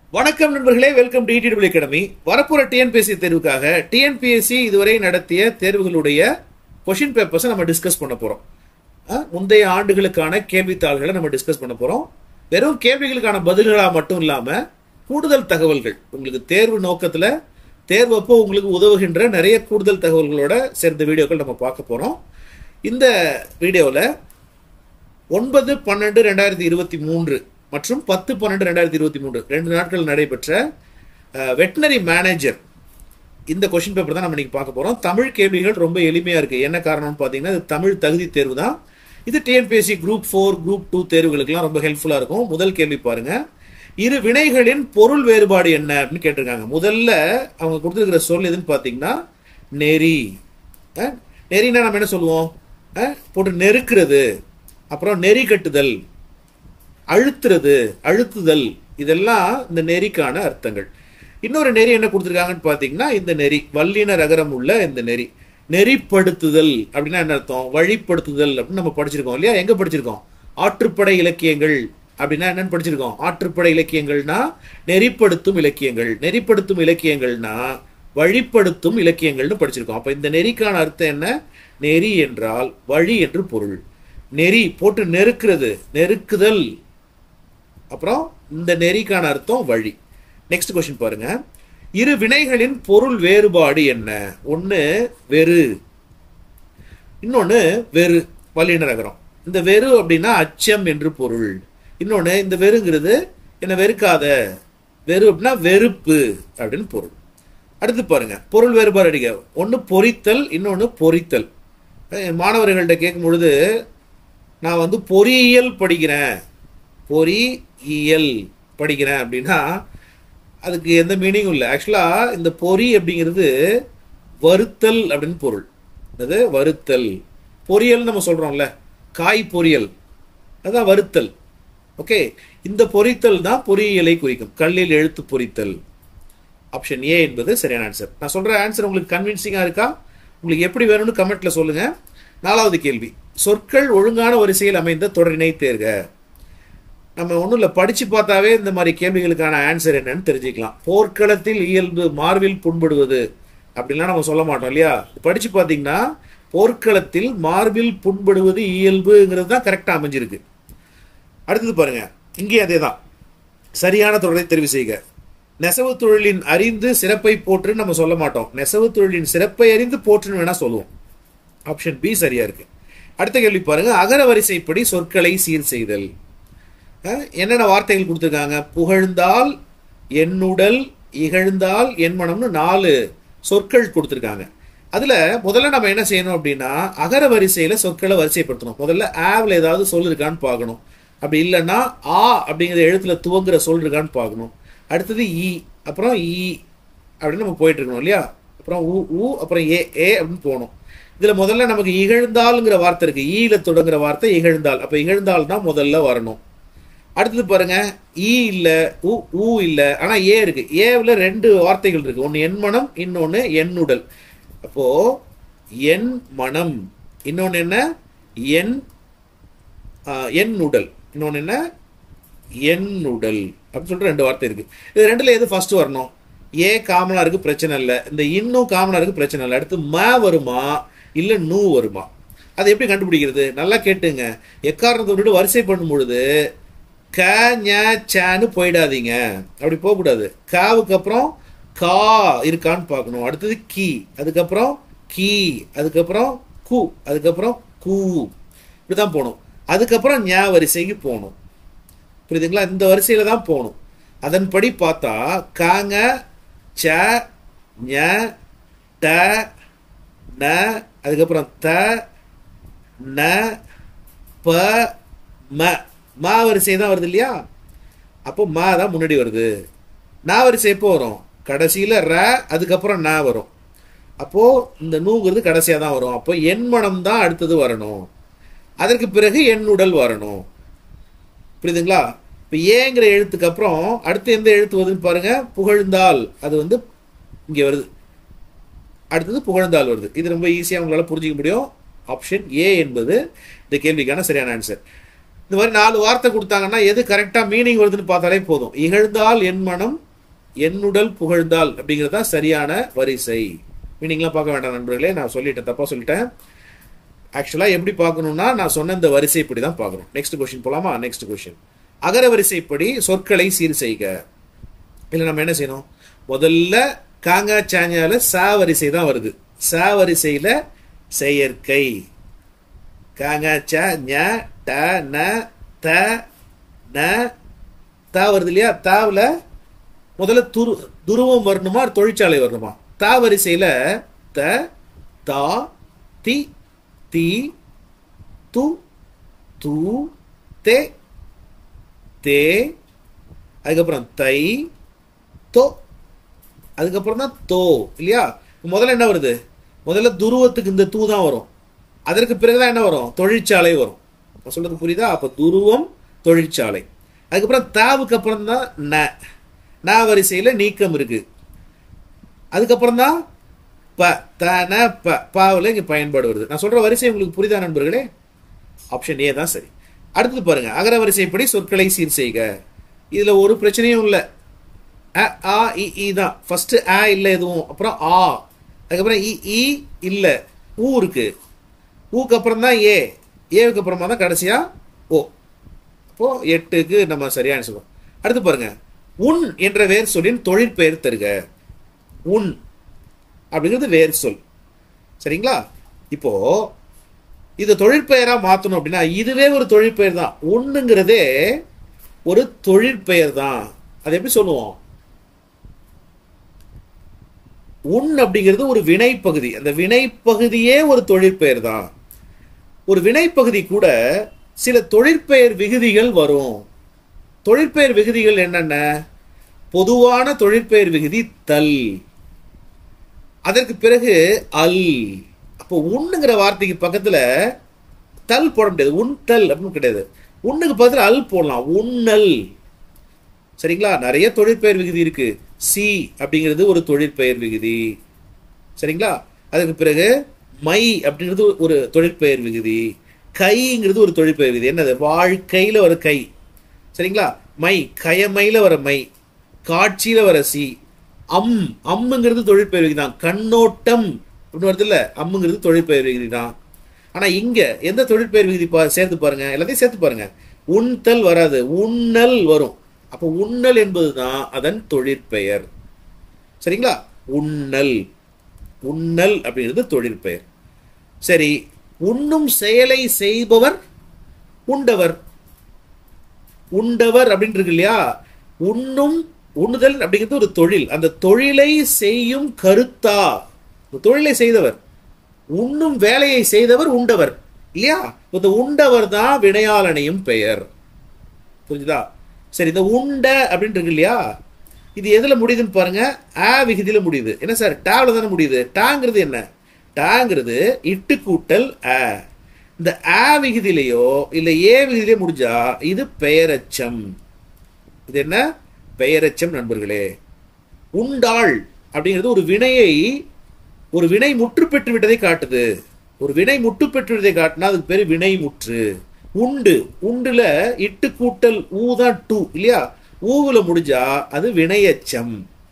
வணக்கம் நண்பர்களே welcome to DW academy வரப்போற டிஎன்பிஎஸ்சி தேர்வுக்காக டிஎன்பிஎஸ்சி இதுவரை நடத்திய தேர்வுகளுடைய கொஷின் பேப்பர்ஸை நம்ம டிஸ்கஸ் பண்ண போறோம் அஹ், முந்தைய ஆண்டுகளுக்கான கேள்வித்தாள்களை நம்ம டிஸ்கஸ் பண்ண போறோம் வெறும் கேள்விகளுக்கான பதில்களா மட்டும் இல்லாம கூடுதல் தகவல்கள் உங்களுக்கு தேர்வு நோக்கத்துல தேர்வு அப்போ உங்களுக்கு உதவுகின்ற நிறைய கூடுதல் தகவல்களோட சேர்ந்த வீடியோக்கள் நம்ம பார்க்க போறோம் இந்த வீடியோவில் ஒன்பது பன்னெண்டு ரெண்டாயிரத்தி இருபத்தி மூன்று மற்றும் பத்து பன்னெண்டு ரெண்டாயிரத்தி இருபத்தி மூன்று ரெண்டு நாட்கள் நடைபெற்ற வெட்டினரி மேனேஜர் இந்த கொஷின் பேப்பர் தான் நம்ம இன்னைக்கு பார்க்க போறோம் தமிழ் கேள்விகள் ரொம்ப எளிமையா இருக்கு என்ன காரணம்னு பார்த்தீங்கன்னா இது தமிழ் தகுதி தேர்வு தான் இது TNPSC group four group two தேர்வுகளுக்கெல்லாம் ரொம்ப ஹெல்ப்ஃபுல்லா இருக்கும் முதல் கேள்வி பாருங்க இரு வினைகளின் பொருள் வேறுபாடு என்ன அப்படின்னு கேட்டிருக்காங்க முதல்ல அவங்க கொடுத்துருக்கிற சொல் எதுன்னு பார்த்தீங்கன்னா நெறி அஹ், நெறினா நம்ம என்ன சொல்லுவோம் அஹ், போட்டு நெருக்கிறது அப்புறம் நெறி கட்டுதல் அழுத்துறது அழுத்துதல் இதெல்லாம் இந்த நெறிக்கான அர்த்தங்கள் இன்னொரு நெறி என்ன கொடுத்துருக்காங்கன்னு பார்த்தீங்கன்னா இந்த நெறி வல்லின ரகரம் உள்ள இந்த நெறி நெறிப்படுத்துதல் அப்படின்னா என்ன அர்த்தம் வழிப்படுத்துதல் அப்படின்னு நம்ம படிச்சிருக்கோம் இல்லையா எங்க படிச்சிருக்கோம் ஆற்றுப்படை இலக்கியங்கள் அப்படின்னா என்னன்னு படிச்சிருக்கோம் ஆற்றுப்படை இலக்கியங்கள்னா நெறிப்படுத்தும் இலக்கியங்கள் நெறிப்படுத்தும் இலக்கியங்கள்னா வழிப்படுத்தும் இலக்கியங்கள்னு படிச்சிருக்கோம் அப்ப இந்த நெறிக்கான அர்த்தம் என்ன நெறி என்றால் வழி என்று பொருள் நெறி போட்டு நெருக்கிறது நெருக்குதல் அப்புறம் இந்த நெறிக்கான அர்த்தம் வழி நெக்ஸ்ட் கொஸ்டின் பாருங்க இரு வினைகளின் பொருள் வேறுபாடு என்ன ஒன்னு வெறு இன்னொன்னு வெறு வல்லின ரகரம் இந்த வெறு அப்படின்னா அச்சம் என்று பொருள் இன்னொன்னு இந்த வெறுங்கிறது என்ன வெறுக்காத வெறு அப்படின்னா வெறுப்பு அப்படின்னு பொருள் அடுத்து பாருங்க பொருள் வேறுபாடு அடிக்க ஒன்னு பொறித்தல் இன்னொன்னு பொறித்தல் அஹ் மாணவர்கள்ட்ட கேட்கும் பொழுது நான் வந்து பொறியியல் படிக்கிறேன் பொறியியல் படிக்கிறேன் அப்படின்னா அதுக்கு எந்த மீனிங்கும் இல்லை ஆக்சுவலாக இந்த பொறி அப்படிங்கிறது வறுத்தல் அப்படின்னு பொருள் அது வறுத்தல் பொரியல் நம்ம சொல்றோம்ல காய் பொரியல் அதான் வறுத்தல் ஓகே இந்த பொரித்தல் தான் பொறியியலை குறிக்கும் கல்லில் எழுத்து பொரித்தல் ஆப்ஷன் ஏ என்பது சரியான ஆன்சர் நான் சொல்ற ஆன்சர் உங்களுக்கு கன்வின்சிங்கா இருக்கா உங்களுக்கு எப்படி வேணும்னு கமெண்ட்ல சொல்லுங்க நாலாவது கேள்வி சொற்கள் ஒழுங்கான வரிசையில் அமைந்த தொடரினை தேர்க நம்ம ஒன்றும் இல்லை படிச்சு பார்த்தாவே இந்த மாதிரி கேள்விகளுக்கான ஆன்சர் என்னன்னு தெரிஞ்சுக்கலாம் போர்க்களத்தில் இயல்பு மார்பில் புண்படுவது அப்படின்லாம் நம்ம சொல்ல மாட்டோம் இல்லையா படிச்சு பார்த்தீங்கன்னா போர்க்களத்தில் மார்பில் புண்படுவது இயல்புங்கிறது தான் கரெக்டாக அமைஞ்சிருக்கு அடுத்தது பாருங்க இங்கே அதே தான் சரியான தொடரை தெரிவு செய்க நெசவு தொழிலின் அறிந்து சிறப்பை போற்றுன்னு நம்ம சொல்ல மாட்டோம் நெசவு தொழிலின் சிறப்பை அறிந்து போற்றுன்னு வேணா சொல்லுவோம் ஆப்ஷன் பி சரியா இருக்கு அடுத்த கேள்வி பாருங்க அகர வரிசைப்படி சொற்களை சீர் செய்தல் அஹ், என்னென்ன வார்த்தைகள் கொடுத்துருக்காங்க புகழ்ந்தால் என்னுடல் இகழ்ந்தால் என் மனம்னு நாலு சொற்கள் கொடுத்துருக்காங்க அதுல முதல்ல நம்ம என்ன செய்யணும் அப்படின்னா அகர வரிசையில சொற்களை வரிசைப்படுத்தணும் முதல்ல ஆவ்ல ஏதாவது சொல் இருக்கான்னு பார்க்கணும் அப்படி இல்லைன்னா ஆ அப்படிங்கிற எழுத்துல துவங்குற சொல் இருக்கான்னு பார்க்கணும் அடுத்தது இ அப்புறம் இ அப்படின்னு நம்ம போயிட்டு இருக்கணும் இல்லையா அப்புறம் உ உ அப்புறம் ஏ ஏ அப்படின்னு போகணும் இதுல முதல்ல நமக்கு இகழ்ந்தால்ங்கிற வார்த்தை இருக்கு ஈல தொடங்குற வார்த்தை இகழ்ந்தால் அப்ப இகழ்ந்தால் தான் முதல்ல வரணும் அடுத்தது பாருங்க ஈ இல்ல உ ஊ இல்ல ஆனா ஏ இருக்கு ஏவுல ரெண்டு வார்த்தைகள் இருக்கு ஒன்னு என் மனம் இன்னொன்னு என்னுடல் அப்போ என் மனம் இன்னொன்னு என்ன என் ஆ, என் உடல் இன்னொன்னு என்ன என் உடல் அப்படின்னு சொல்லிட்டு ரெண்டு வார்த்தை இருக்கு இது ரெண்டுல எது ஃபர்ஸ்ட் வரணும் ஏ காமனா இருக்கு பிரச்சனை இல்லை இந்த இன்னும் காமனா இருக்கு பிரச்சனை இல்லை அடுத்து ம வருமா இல்ல நூ வருமா அதை எப்படி கண்டுபிடிக்கிறது நல்லா கேட்டுங்க எக்காரணத்தை விட்டுட்டு வரிசை பண்ணும் பொழுது க ஞ சேன்னு போயிடாதீங்க அப்படி போகக்கூடாது காவுக்கு அப்புறம் கா இருக்கான்னு பார்க்கணும் அடுத்தது கி அதுக்கப்புறம் கி அதுக்கப்புறம் கு அதுக்கப்புறம் கூ இப்படிதான் போகணும் அதுக்கப்புறம் ஞ வரிசைக்கு போகணும் புரியுதுங்களா இந்த வரிசையில தான் போகணும் அதன்படி பார்த்தா காங்க ச ஞ ட ந அதுக்கப்புறம் த ந ப ம மா வரிசை தான் வருது இல்லையா அப்போ மா தான் முன்னாடி வருது நா வரிசை எப்போ வரும் கடைசியில ர அதுக்கப்புறம் ந வரும் அப்போ இந்த நூங்கிறது கடைசியா தான் வரும் அப்போ என் மனம் தான் அடுத்தது வரணும் அதற்கு பிறகு என் உடல் வரணும் புரியுதுங்களா இப்போ ஏங்கிற எழுத்துக்கு அப்புறம் அடுத்து எந்த எழுத்து வருதுன்னு பாருங்க புகழ்ந்தால் அது வந்து இங்கே வருது அடுத்தது புகழ்ந்தால் வருது இது ரொம்ப ஈஸியாக உங்களால் புரிஞ்சிக்க முடியும் ஆப்ஷன் ஏ என்பது இந்த கேள்விக்கான சரியான ஆன்சர் இந்த மாதிரி நாலு வார்த்தை கொடுத்தாங்கன்னா எது கரெக்டா மீனிங் வருதுன்னு பார்த்தாலே போதும் இகழ்ந்தால் என் மனம் என்னுடல் புகழ்ந்தால் அப்படிங்கிறது தான் சரியான வரிசை மீனிங்லாம் பார்க்க வேண்டாம் நண்பர்களே நான் சொல்லிட்டேன் தப்பா சொல்லிட்டேன் ஆக்சுவலா எப்படி பார்க்கணும்னா நான் சொன்ன இந்த வரிசைப்படி தான் பார்க்கணும் நெக்ஸ்ட் கொஸ்டின் போலாமா நெக்ஸ்ட் கொஸ்டின் அகர வரிசைப்படி சொற்களை சீர் செய்க இல்ல நம்ம என்ன செய்யணும் முதல்ல காங்கா சாஞ்சால சா வரிசை தான் வருது சா வரிசையில செயற்கை காங்கா சா ஞ ட ந த ந தா வருது இல்லையா தாவில் முதல்ல துரு துருவம் வரணுமா தொழிற்சாலை வரணுமா தா வரிசையில த தா தி தி து து தே தே அதுக்கப்புறம் தை தோ அதுக்கப்புறம் தான் தோ இல்லையா முதல்ல என்ன வருது முதல்ல துருவத்துக்கு இந்த தூ தான் வரும் அதற்கு பிறகுதான் என்ன வரும் தொழிற்சாலை வரும் அப்ப சொல்றது புரியுதா அப்ப துருவம் தொழிற்சாலை அதுக்கப்புறம் தாவுக்கு அப்புறம் தான் ந ந வரிசையில நீக்கம் இருக்கு அதுக்கப்புறம் தான் ப த ந ப பாவில் இங்க பயன்பாடு வருது நான் சொல்ற வரிசை உங்களுக்கு புரியுதா நண்பர்களே ஆப்ஷன் ஏ தான் சரி அடுத்தது பாருங்க அகர வரிசைப்படி சொற்களை சீர் செய்க இதுல ஒரு பிரச்சனையும் இல்லை அ ஆ இ ஈ தான் ஃபர்ஸ்ட் ஆ இல்லை எதுவும் அப்புறம் ஆ அதுக்கப்புறம் இ ஈ இல்லை ஊ இருக்கு ஊக்கு அப்புறம் தான் ஏ ஏவுக்கு அப்புறமா தான் கடைசியா ஓ அப்போ எட்டுக்கு நம்ம சரியான சொல்லுவோம் அடுத்து பாருங்க உன் என்ற வேர் சொல்லின் தொழிற்பெயர் தருக உன் அப்படிங்கிறது வேர் சொல் சரிங்களா இப்போ இதை தொழிற்பெயரா மாத்தணும் அப்படின்னா இதுவே ஒரு தொழிற்பெயர் தான் உண்ணுங்கிறதே ஒரு தொழிற்பெயர் தான் அது எப்படி சொல்லுவோம் உன் அப்படிங்கிறது ஒரு வினைப்பகுதி அந்த வினைப்பகுதியே ஒரு தொழிற்பெயர் தான் ஒரு வினைப்பகுதி கூட சில தொழிற்பெயர் விகுதிகள் வரும் தொழிற்பெயர் விகுதிகள் என்னென்ன பொதுவான தொழிற்பெயர் விகுதி தல் அதற்கு பிறகு அல் அப்போ உண்ணுங்கிற வார்த்தைக்கு பக்கத்துல தல் போட முடியாது உன் தல் அப்படின்னு கிடையாது உண்ணுக்கு பக்கத்துல அல் போடலாம் உண்ணல் சரிங்களா நிறைய தொழிற்பெயர் விகுதி இருக்கு சி அப்படிங்கிறது ஒரு தொழிற்பெயர் விகுதி சரிங்களா அதுக்கு பிறகு மை அப்படிங்கிறது ஒரு தொழிற்பெயர் விகுதி கைங்கிறது ஒரு தொழிற்பெயர் விகுதி என்னது வாழ்க்கையில வர கை சரிங்களா மை கயமையில வர மை காட்சியில வர சி அம் அம்முங்கிறது தொழிற்பெயர் விகுதி தான் கண்ணோட்டம் அப்படின்னு வருது இல்ல அம்முங்கிறது தொழிற்பெயர் விகுதி தான் ஆனா இங்க எந்த தொழிற்பெயர் விகுதி பா- சேர்த்து பாருங்க எல்லாத்தையும் சேர்த்து பாருங்க உண்தல் வராது உண்ணல் வரும் அப்ப உண்ணல் என்பதுதான் அதன் தொழிற்பெயர் சரிங்களா உண்ணல் உண்ணல் அப்படிங்கிறது தொழிற்பெயர் சரி உண்ணும் செயலை செய்பவர் உண்டவர் உண்டவர் அப்படின்னு இருக்கு இல்லையா உண்ணும் உண்ணுதல் அப்படிங்கிறது ஒரு தொழில் அந்த தொழிலை செய்யும் கருத்தா இந்த தொழிலை செய்தவர் உண்ணும் வேலையை செய்தவர் உண்டவர் இல்லையா இந்த உண்டவர் தான் வினையாளனையும் பெயர் புரிஞ்சுதா சரி இந்த உண்ட அப்படின்னு இருக்கு இல்லையா இது எதுல முடியுதுன்னு பாருங்க ஆ விகுதியில முடியுது என்ன சார் டாவில் தானே முடியுது டாங்கிறது என்ன டாங்கிறது இட்டு கூட்டல் ஆ இந்த ஆ விகுதியிலையோ இல்ல ஏ விகுதியிலே முடிஞ்சா இது பெயரச்சம் இது என்ன பெயரச்சம் நண்பர்களே உண்டாள் அப்படிங்கிறது ஒரு வினையை ஒரு வினை முற்று பெற்று விட்டதை காட்டுது ஒரு வினை முற்று பெற்று விட்டதை காட்டினா அதுக்கு பேரு வினை முற்று உண்டு உண்டுல இட்டு கூட்டல் ஊ தான் டூ இல்லையா ஊவுல முடிஞ்சா அது வினையச்சம்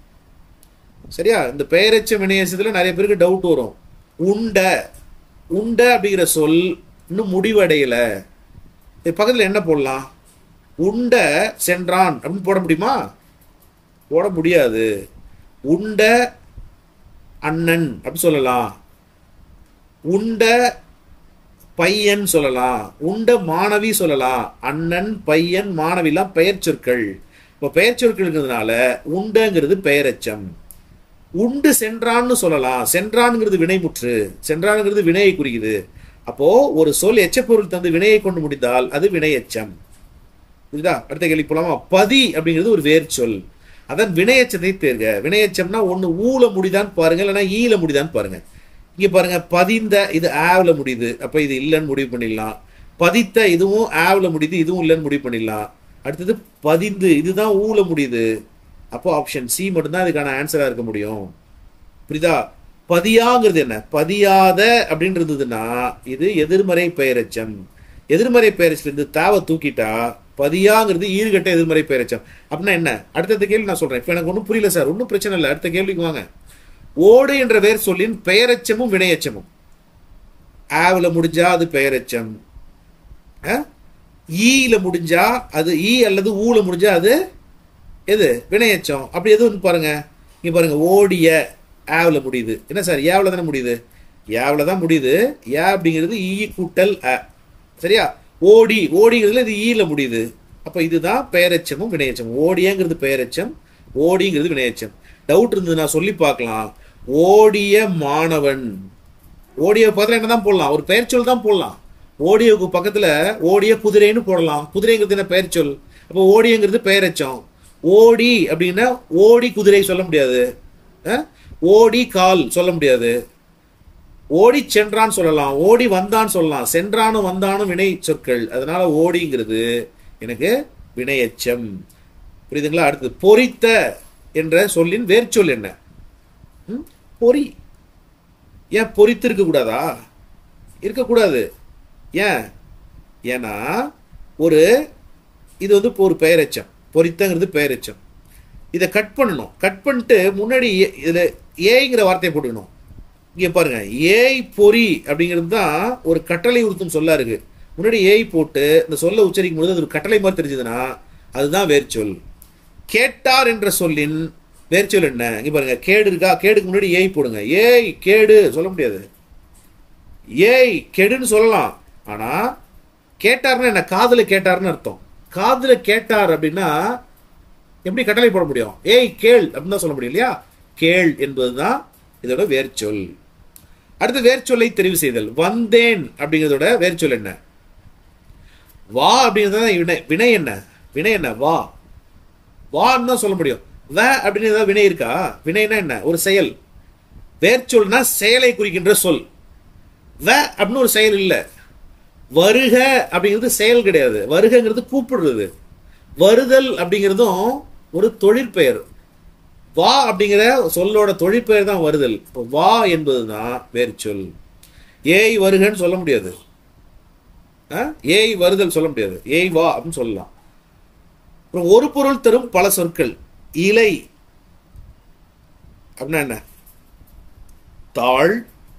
சரியா இந்த பெயரச்சம் வினையச்சத்துல நிறைய பேருக்கு டவுட் வரும் உண்ட உண்ட அப்படிங்கிற சொல் இன்னும் முடிவடையல இது பக்கத்துல என்ன போடலாம் உண்ட சென்றான் அப்படின்னு போட முடியுமா போட முடியாது உண்ட அண்ணன் அப்படி சொல்லலாம் உண்ட பையன் சொல்லலாம் உண்ட மாணவி சொல்லலாம் அண்ணன் பையன் மாணவிலாம் பெயர் சொற்கள் இப்போ பெயர் சொற்கள்ங்கிறதுனால உண்டங்கிறது பெயரச்சம் உண்டு சென்றான்னு சொல்லலாம் சென்றான்ங்கிறது வினைமுற்று சென்றான்ங்கிறது வினையை குறிக்குது அப்போ ஒரு சொல் எச்சப்பொருள் தந்து வினையை கொண்டு முடிந்தால் அது வினையச்சம் புரியுதா அடுத்த கேள்வி போலாமா பதி அப்படிங்கிறது ஒரு வேர் சொல் அதான் வினையச்சத்தை தேர்க வினையச்சம்னா ஒண்ணு ஊல முடிதான் பாருங்க இல்லைன்னா ஈல முடிதான் பாருங்க இங்க பாருங்க பதிந்த இது ஆவ்ல முடியுது அப்ப இது இல்லைன்னு முடிவு பண்ணிடலாம் பதித்த இதுவும் ஆவ்ல முடியுது இதுவும் இல்லைன்னு முடிவு பண்ணிடலாம் அடுத்தது பதிந்து இதுதான் ஊல முடியுது அப்போ ஆப்ஷன் சி மட்டும்தான் இதுக்கான ஆன்சரா இருக்க முடியும் புரியுதா பதியாங்கிறது என்ன பதியாத அப்படின்னு இருந்ததுன்னா இது எதிர்மறை பெயரச்சம் எதிர்மறை பெயரச்சில இருந்து தாவை தூக்கிட்டா பதியாங்கிறது ஈறுகட்ட எதிர்மறை பெயரச்சம் அப்படின்னா என்ன அடுத்தடுத்த கேள்வி நான் சொல்றேன் இப்போ எனக்கு ஒன்றும் புரியல சார் ஒன்றும் பிரச்சனை இல்லை அடுத்த கேள்விக்கு வாங்க ஓடு என்ற வேர் சொல்லின் பெயரச்சமும் வினையச்சமும் ஆவில் முடிஞ்சா அது பெயரச்சம் ஆ? ஈல முடிஞ்சா அது ஈ அல்லது ஊல முடிஞ்சா அது எது வினையச்சம் அப்படி எதுவும் பாருங்க இங்க பாருங்க ஓடிய ஆவில் முடியுது என்ன சார் ஏவில் தானே முடியுது ஏவில் தான் முடியுது ஏ அப்படிங்கிறது ஈ கூட்டல் அ சரியா ஓடி ஓடிங்கிறதுல இது ஈல முடியுது அப்ப இதுதான் பெயரெச்சமும் வினையச்சமும் ஓடியங்கிறது பெயரெச்சம் ஓடிங்கிறது வினையச்சம் டவுட் இருந்தது நான் சொல்லி பார்க்கலாம் ஓடிய மாணவன் ஓடிய பக்கத்துல என்ன தான் போடலாம் ஒரு பெயர் சொல் தான் போடலாம் ஓடியோக்கு பக்கத்துல ஓடிய குதிரைன்னு போடலாம் குதிரைங்கிறது என்ன பெயர் சொல் அப்போ ஓடியங்கிறது பெயரெச்சம் ஓடி அப்படின்னா ஓடி குதிரை சொல்ல முடியாது அஹ்? ஓடி கால் சொல்ல முடியாது ஓடி சென்றான்னு சொல்லலாம் ஓடி வந்தான்னு சொல்லலாம் சென்றானும் வந்தானும் வினை சொற்கள் அதனால ஓடிங்கிறது எனக்கு வினையச்சம் புரியுதுங்களா அடுத்து பொறித்த என்ற சொல்லின் வேர்ச்சொல் என்ன ம்? பொறி ஏன் பொறித்து இருக்க கூடாதா இருக்கக்கூடாது ஏன் ஏன்னா ஒரு இது வந்து இப்போ ஒரு பெயரெச்சம் பொறித்தங்கிறது பெயரெச்சம் இதை கட் பண்ணணும் கட் பண்ணிட்டு முன்னாடி ஏ- இதுல ஏங்கிற வார்த்தையை போட்டுக்கணும் இங்க பாருங்க ஏய் பொறி அப்படிங்கிறது தான் ஒரு கட்டளை உறுத்தும் சொல்லா இருக்கு முன்னாடி ஏய் போட்டு இந்த சொல்ல உச்சரிக்கும் பொழுது அது ஒரு கட்டளை மாதிரி தெரிஞ்சதுன்னா அதுதான் வேர்ச்சொல் கேட்டார் என்ற சொல்லின் வேர்ச்சொல் என்ன இங்க பாருங்க கேடு இருக்கா கேடுக்கு முன்னாடி ஏய் போடுங்க ஏய் கேடு சொல்ல முடியாது ஏய் கெடுன்னு சொல்லலாம் ஆனா கேட்டார்னா என்ன காதுல கேட்டார்னு அர்த்தம் காதுல கேட்டார் அப்படின்னா எப்படி கட்டளை போட முடியும் ஏய் கேள் அப்படின்னு தான் சொல்ல முடியும் இல்லையா கேள் என்பதுதான் இதோட வேர்ச்சொல் அடுத்து வேர்ச்சொல்லை தெரிவு செய்தல் வந்தேன் அப்படிங்கிறதோட வேர்ச்சொல் என்ன வா அப்படிங்கிறது தான் வினை வினை என்ன வினை என்ன வா வான்னு தான் சொல்ல முடியும் வ அப்படின்னு ஏதாவது வினை இருக்கா வினைனா என்ன ஒரு செயல் வேர்ச்சொல்னா செயலை குறிக்கின்ற சொல் வ அப்படின்னு ஒரு செயல் இல்ல வருக அப்படிங்கிறது செயல் கிடையாது வருகங்கிறது கூப்பிடுறது வருதல் அப்படிங்கிறதும் ஒரு தொழிற்பெயர் வா அப்படிங்கிற சொல்லோட தொழிற்பெயர் தான் வருதல் இப்போ வா என்பதுதான் வேர்ச்சொல் ஏய் வருகன்னு சொல்ல முடியாது ஆ? ஏய் வருதல் சொல்ல முடியாது ஏய் வா அப்படின்னு சொல்லலாம் அப்புறம் ஒரு பொருள் தரும் பல சொற்கள் இலை அப்படின்னா என்ன தாள்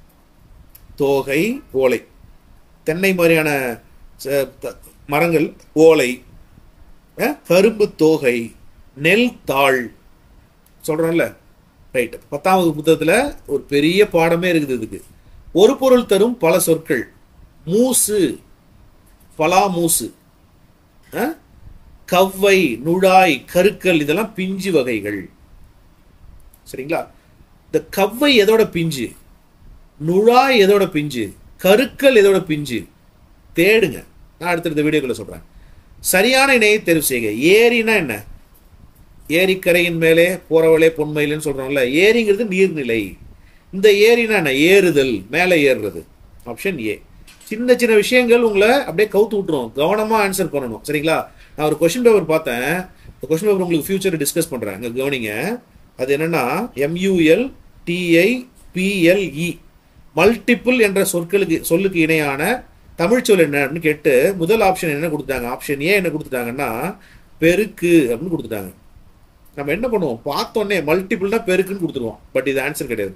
தோகை ஓலை தென்னை மாதிரியான ச- த- மரங்கள் ஓலை அஹ், கரும்பு தோகை நெல் தாள் சொல்றோம்ல ரைட் பத்தாவது புத்தகத்துல ஒரு பெரிய பாடமே இருக்குது இதுக்கு ஒரு பொருள் தரும் பல சொற்கள் மூசு பலா மூசு அஹ், கவ்வை நுழாய் கருக்கல் இதெல்லாம் பிஞ்சு வகைகள் சரிங்களா இந்த கவ்வை எதோட பிஞ்சு நுழாய் எதோட பிஞ்சு கருக்கல் எதோட பிஞ்சு தேடுங்க நான் அடுத்தடுத்த வீடியோக்குள்ள சொல்றேன் சரியான இணையை தேர்வு செய்க ஏரினா என்ன ஏரிக்கரையின் மேலே போறவளே பொன்மையில்னு சொல்றோம்ல ஏரிங்கிறது நீர்நிலை இந்த ஏரினா என்ன ஏறுதல் மேலே ஏறுறது ஆப்ஷன் ஏ சின்ன சின்ன விஷயங்கள் உங்களை அப்படியே கவுத்து விட்டுரும் கவனமா ஆன்சர் பண்ணணும் சரிங்களா நான் ஒரு கொஸ்டின் பேப்பர் பார்த்தேன் இந்த கொஸ்டின் பேப்பர் உங்களுக்கு ஃபியூச்சர் டிஸ்கஸ் பண்றேன் அங்க கவனிங்க அது என்னன்னா எம்யூஎல் டிஐ பிஎல்இ மல்டிபிள் என்ற சொற்களுக்கு சொல்லுக்கு இணையான தமிழ் சொல் என்ன அப்படின்னு கேட்டு முதல் ஆப்ஷன் என்ன கொடுத்தாங்க ஆப்ஷன் ஏ என்ன கொடுத்துட்டாங்கன்னா பெருக்கு அப்படின்னு கொடுத்துட்டாங்க நம்ம என்ன பண்ணுவோம் பார்த்தோன்னே மல்டிபிள்னா பெருக்குன்னு கொடுத்துருவோம் பட் இது ஆன்சர் கிடையாது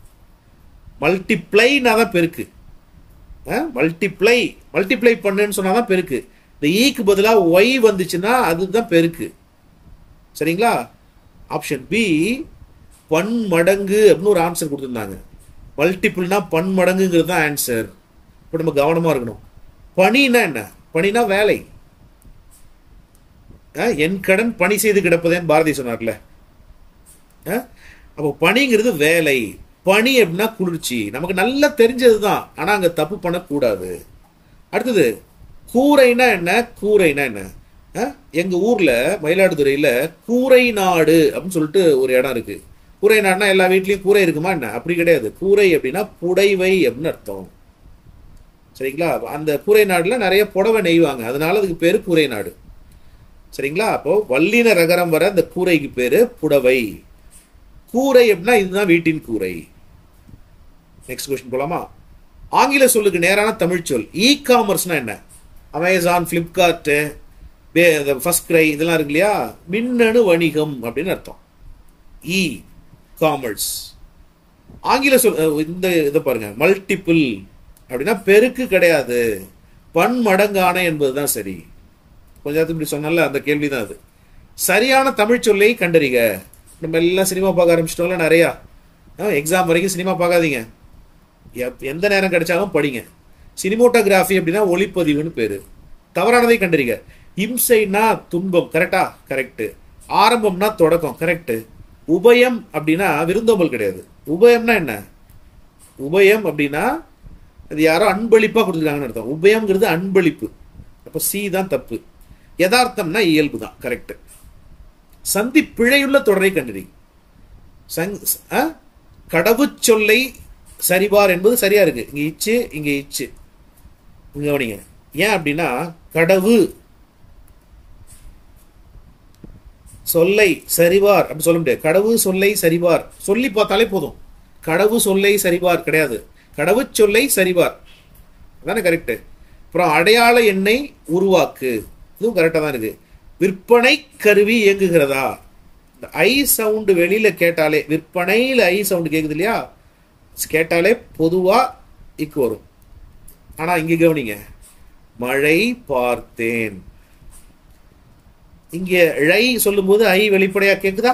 மல்டிப்ளைனா தான் பெருக்கு மல்டிப்ளை மல்டிப்ளை பண்ணுன்னு சொன்னா தான் பெருக்கு இந்த ஈக்கு பதிலாக ஒய் வந்துச்சுன்னா அதுதான் பெருக்கு சரிங்களா ஆப்ஷன் பி பன்மடங்கு அப்படின்னு ஒரு ஆன்சர் கொடுத்துருந்தாங்க மல்டிபிள்னா பன்மடங்குங்கிறது தான் ஆன்சர் இப்போ நம்ம கவனமா இருக்கணும் பணினா என்ன பணினா வேலை அஹ், என் கடன் பணி செய்து கிடப்பதேன்னு பாரதி சொன்னார்ல அஹ், அப்போ பணிங்கிறது வேலை பனி அப்படின்னா குளிர்ச்சி நமக்கு நல்லா தெரிஞ்சது தான் ஆனா அங்க தப்பு பண்ணக்கூடாது அடுத்தது கூரைனா என்ன கூரைனா என்ன அஹ், எங்க ஊர்ல மயிலாடுதுறையில கூரை நாடு அப்படின்னு சொல்லிட்டு ஒரு இடம் இருக்கு கூரை நாடுனா எல்லா வீட்லயும் கூரை இருக்குமா என்ன அப்படி கிடையாது கூரை அப்படின்னா புடைவை அப்படின்னு அர்த்தம் சரிங்களா அந்த கூரை நாடுல நிறைய புடவை நெய்வாங்க அதனால அதுக்கு பேரு கூரை நாடு சரிங்களா அப்போ வல்லின ரகரம் வர அந்த கூரைக்கு பேரு புடவை கூரை அப்படின்னா இதுதான் வீட்டின் கூரை நெக்ஸ்ட் கொஸ்டின் போலாமா ஆங்கில சொல்லுக்கு நேரான தமிழ் சொல் இ காமர்ஸ்னா என்ன அமேசான் ஃப்ளிப்கார்ட்டு ஃபர்ஸ்ட் கிரை இதெல்லாம் இருக்கு இல்லையா மின்னணு வணிகம் அப்படின்னு அர்த்தம் இ காமர்ஸ் ஆங்கில சொல் அஹ் இந்த இதை பாருங்க மல்டிபிள் அப்படின்னா பெருக்கு கிடையாது பன்மடங்கான என்பதுதான் சரி கொஞ்ச நேரத்துக்கு இப்படி சொன்னால அந்த கேள்வி தான் அது சரியான தமிழ் சொல்லை கண்டறிக நம்ம எல்லாம் சினிமா பார்க்க ஆரம்பிச்சிட்டோம்ல நிறையா எக்ஸாம் வரைக்கும் சினிமா பார்க்காதீங்க எப்- எந்த நேரம் கிடைச்சாலும் படிங்க சினிமோட்டோகிராஃபி அப்படின்னா ஒளிப்பதிவுன்னு பேரு தவறானதை கண்டறிக இம்சைனா துன்பம் கரெக்டா கரெக்ட் ஆரம்பம்னா தொடக்கம் கரெக்ட் உபயம் அப்படின்னா விருந்தோம்பல் கிடையாது உபயம்னா என்ன உபயம் அப்படின்னா அது யாரோ அன்பளிப்பா கொடுத்துருக்காங்கன்னு அர்த்தம் உபயம்ங்கிறது அன்பளிப்பு அப்போ சி தான் தப்பு யதார்த்தம்னா இயல்பு தான் கரெக்ட் சந்தி பிழையுள்ள தொடரை கண்டறி சங் ஆ? கடவுச்சொல்லை சரிபார் என்பது சரியா இருக்கு இங்க இச்சு இங்க இச்சு இங்க கவனிங்க ஏன் அப்படின்னா கடவு சொல்லை சரிபார் அப்படி சொல்ல முடியாது கடவு சொல்லை சரிபார் சொல்லி பார்த்தாலே போதும் கடவு சொல்லை சரிபார் கிடையாது கடவு சொல்லை சரிபார் அதானே கரெக்ட் அப்புறம் அடையாள எண்ணை உருவாக்கு இதுவும் கரெக்டாக தான் இருக்கு விற்பனை கருவி இயங்குகிறதா இந்த ஐ சவுண்டு வெளியில கேட்டாலே விற்பனையில் ஐ சவுண்டு கேக்குது இல்லையா கேட்டாலே பொதுவா இக்கு வரும் ஆனா இங்க கவனிங்க மழை பார்த்தேன் இங்க ழை சொல்லும்போது ஐ வெளிப்படையா கேக்குதா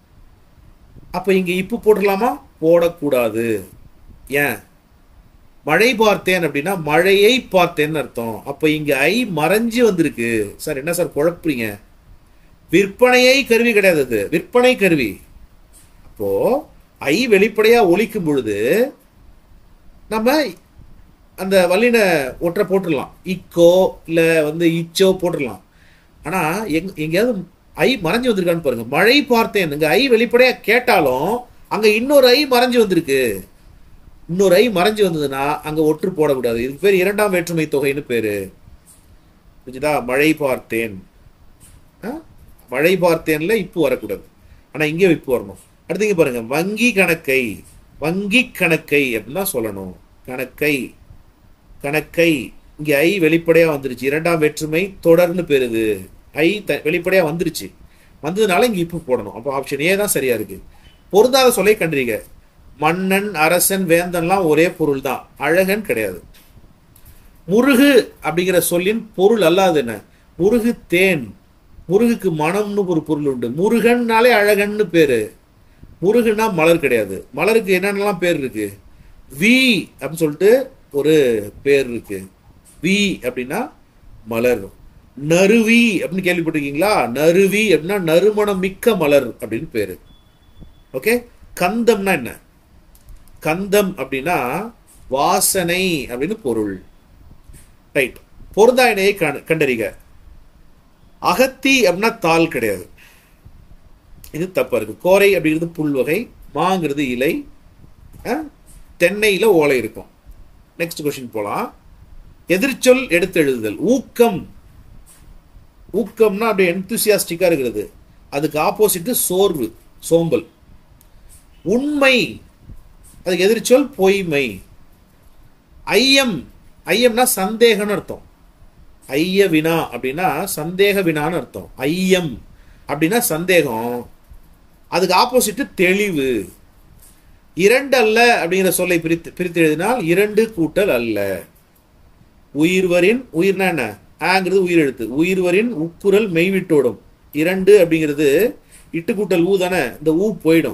அப்ப இங்க இப்பு போடலாமா போடக்கூடாது ஏன் மழை பார்த்தேன் அப்படின்னா மழையை பார்த்தேன்னு அர்த்தம் அப்ப இங்க ஐ மறைஞ்சு வந்திருக்கு சார் என்ன சார் குழப்புறீங்க விற்பனையை கருவி கிடையாது அது விற்பனை கருவி அப்போ ஐ வெளிப்படையா ஒலிக்கும் பொழுது நம்ம அந்த வல்லின ஒற்றை போட்டுடலாம் இக்கோ இல்ல வந்து இச்சோ போட்டுடலாம் ஆனா எங் எங்கேயாவது ஐ மறைஞ்சு வந்திருக்கான்னு பாருங்க மழை பார்த்தேன் இங்க ஐ வெளிப்படையா கேட்டாலும் அங்க இன்னொரு ஐ மறைஞ்சு வந்திருக்கு இன்னொரு ஐ மறைஞ்சு வந்ததுன்னா அங்க ஒற்று போடக்கூடாது இதுக்கு பேர் இரண்டாம் வேற்றுமை தொகைன்னு பேரு புரிஞ்சுதா மழை பார்த்தேன் ஆ? மழை பார்த்தேன்ல இப்பு வரக்கூடாது ஆனா இங்கே இப்பு வரணும் அடுத்து இங்க பாருங்க வங்கி கணக்கை வங்கி கணக்கை அப்படின்னு தான் சொல்லணும் கணக்கை கணக்கை இங்க ஐ வெளிப்படையா வந்துருச்சு இரண்டாம் வேற்றுமை தொடர்னு பெறுது ஐ த- வெளிப்படையா வந்துருச்சு வந்ததுனால இங்க இப்பு போடணும் அப்போ ஆப்ஷன் ஏ தான் சரியா இருக்கு பொருந்தாத சொல்லை கண்டறிக மன்னன் அரசன் வேந்தன்லாம் ஒரே பொருள் தான் அழகன் கிடையாது முருகு அப்படிங்கிற சொல்லின் பொருள் அல்லாது என்ன முருகு தேன் முருகுக்கு மனம்னு ஒரு பொருள் உண்டு முருகன்னாலே அழகன்னு பேரு முருகுன்னா மலர் கிடையாது மலருக்கு என்னென்னலாம் பேர் இருக்கு வி அப்படின்னு சொல்லிட்டு ஒரு பேர் இருக்கு வி அப்படின்னா மலர் நறுவி அப்படின்னு கேள்விப்பட்டிருக்கீங்களா நறுவி அப்படின்னா நறுமணம் மிக்க மலர் அப்படின்னு பேரு ஓகே கந்தம்னா என்ன கந்தம் அப்படின்னா வாசனை அப்படின்னு பொருள் ரைட் பொருந்தா இணையை கண்- கண்டறிக அகத்தி அப்படின்னா தாள் கிடையாது இது தப்பா இருக்கு கோரை அப்படிங்கிறது புல் வகை மாங்கிறது இலை அஹ், தென்னையில ஓலை இருக்கும் நெக்ஸ்ட் கொஸ்டின் போலாம் எதிர்ச்சொல் எடுத்து எழுதுதல் ஊக்கம் ஊக்கம்னா அப்படியே என்துசியாஸ்டிக்கா இருக்கிறது அதுக்கு ஆப்போசிட் சோர்வு சோம்பல் உண்மை அதுக்கு எதிர்ச்சொல் பொய்மை ஐயம் ஐயம்னா சந்தேகம்னு அர்த்தம் ஐய வினா அப்படின்னா சந்தேக வினான்னு அர்த்தம் ஐயம் அப்படின்னா சந்தேகம் அதுக்கு ஆப்போசிட் தெளிவு இரண்டு அல்ல அப்படிங்கிற சொல்லை பிரித்து பிரித்து எழுதினால் இரண்டு கூட்டல் அல்ல உயிர்வரின் உயிர்னா என்ன ஆங்கிறது உயிர் எழுத்து உயிர்வரின் உக்குரல் மெய்விட்டோடும் இரண்டு அப்படிங்கிறது இட்டு கூட்டல் ஊ தானே இந்த ஊ போயிடும்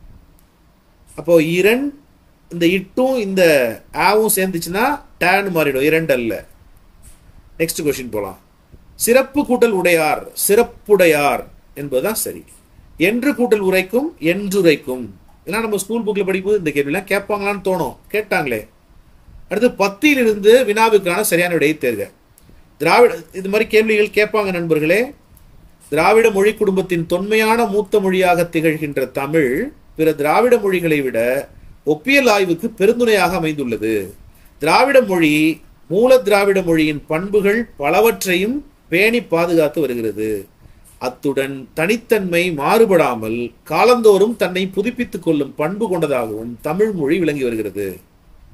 அப்போ இரண் இந்த இட்டும் இந்த ஆவும் சேர்ந்துச்சுன்னா டேன் மாறிடும் இரண்டு அல்ல நெக்ஸ்ட் கொஸ்டின் போலாம் சிறப்பு கூட்டல் உடையார் சிறப்புடையார் என்பதுதான் சரி என்று கூட்டல் உரைக்கும் என்றுரைக்கும் இதெல்லாம் நம்ம ஸ்கூல் புக்ல படிக்கும்போது இந்த கேள்விலாம் கேட்பாங்களான்னு தோணும் கேட்டாங்களே அடுத்து பத்தியிலிருந்து வினாவுக்கான சரியான விடையை தேர்க திராவிட இது மாதிரி கேள்விகள் கேட்பாங்க நண்பர்களே திராவிட மொழி குடும்பத்தின் தொன்மையான மூத்த மொழியாக திகழ்கின்ற தமிழ் பிற திராவிட மொழிகளை விட ஒப்பியல் ஆய்வுக்கு பெருந்துணையாக அமைந்துள்ளது திராவிட மொழி மூல திராவிட மொழியின் பண்புகள் பலவற்றையும் பேணி பாதுகாத்து வருகிறது அத்துடன் தனித்தன்மை மாறுபடாமல் காலந்தோறும் தன்னை புதுப்பித்துக் கொள்ளும் பண்பு கொண்டதாகவும் தமிழ் மொழி விளங்கி வருகிறது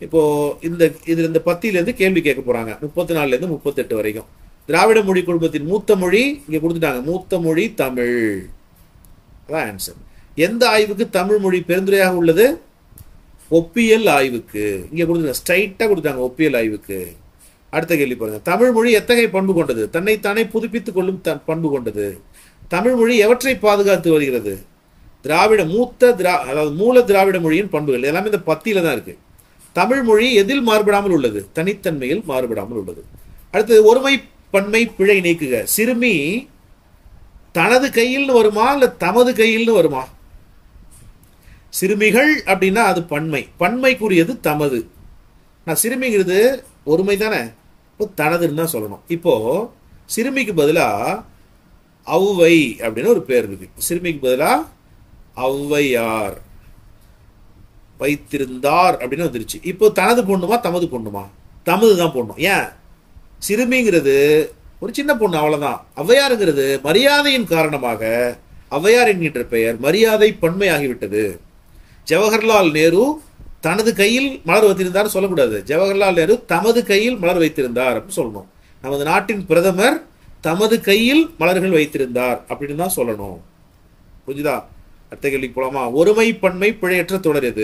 இப்போ இந்த இதுல இந்த பத்தியில இருந்து கேள்வி கேட்க போறாங்க முப்பத்தி நாலுல இருந்து முப்பத்தெட்டு வரைக்கும் திராவிட மொழி குடும்பத்தின் மூத்த மொழி இங்க கொடுத்துட்டாங்க மூத்த மொழி தமிழ் அதான் ஆன்சர் எந்த ஆய்வுக்கு தமிழ் மொழி பெருந்துரையாக உள்ளது ஒப்பியல் ஆய்வுக்கு இங்க கொடுத்துருங்க ஸ்ட்ரைட்டா கொடுத்தாங்க ஒப்பியல் ஆய்வுக்கு அடுத்த கேள்வி பாருங்க தமிழ் மொழி எத்தகைய பண்பு கொண்டது தன்னைத்தானே புதுப்பித்துக் கொள்ளும் த- பண்பு கொண்டது தமிழ் மொழி எவற்றை பாதுகாத்து வருகிறது திராவிட மூத்த திரா அதாவது மூல திராவிட மொழியின் பண்புகள் எல்லாமே இந்த பத்தியில தான் இருக்கு தமிழ் மொழி எதில் மாறுபடாமல் உள்ளது தனித்தன்மையில் மாறுபடாமல் உள்ளது அடுத்தது ஒருமை பன்மை பிழை நீக்குக சிறுமி தனது கையில்னு வருமா இல்ல தமது கையில்னு வருமா சிறுமிகள் அப்படின்னா அது பன்மை பன்மைக்குரியது தமது நான் சிறுமிங்கிறது ஒருமை தானே இப்போ தனதுன்னு தான் சொல்லணும் இப்போ சிறுமிக்கு பதிலா ஔவை அப்படின்னு ஒரு பேர் இருக்கு சிறுமிக்கு பதிலா ஔவையார் வைத்திருந்தார் அப்படின்னு வந்துருச்சு இப்போ தனது பொண்ணுமா தமது பொண்ணுமா தமது தான் பொண்ணும் ஏன் சிறுமிங்கிறது ஒரு சின்ன பொண்ணு அவ்வளவுதான் ஔவையாருங்கிறது மரியாதையின் காரணமாக ஔவையார் என்கின்ற பெயர் மரியாதை பன்மையாகிவிட்டது ஜவஹர்லால் நேரு தனது கையில் மலர் வைத்திருந்தார் சொல்லக்கூடாது ஜவஹர்லால் நேரு தமது கையில் மலர் வைத்திருந்தார் அப்படின்னு சொல்லணும் நமது நாட்டின் பிரதமர் தமது கையில் மலர்கள் வைத்திருந்தார் அப்படின்னு தான் சொல்லணும் புரிஞ்சுதா அடுத்த கேள்விக்கு போலாமா ஒருமை பன்மை பிழையற்ற தொடர் எது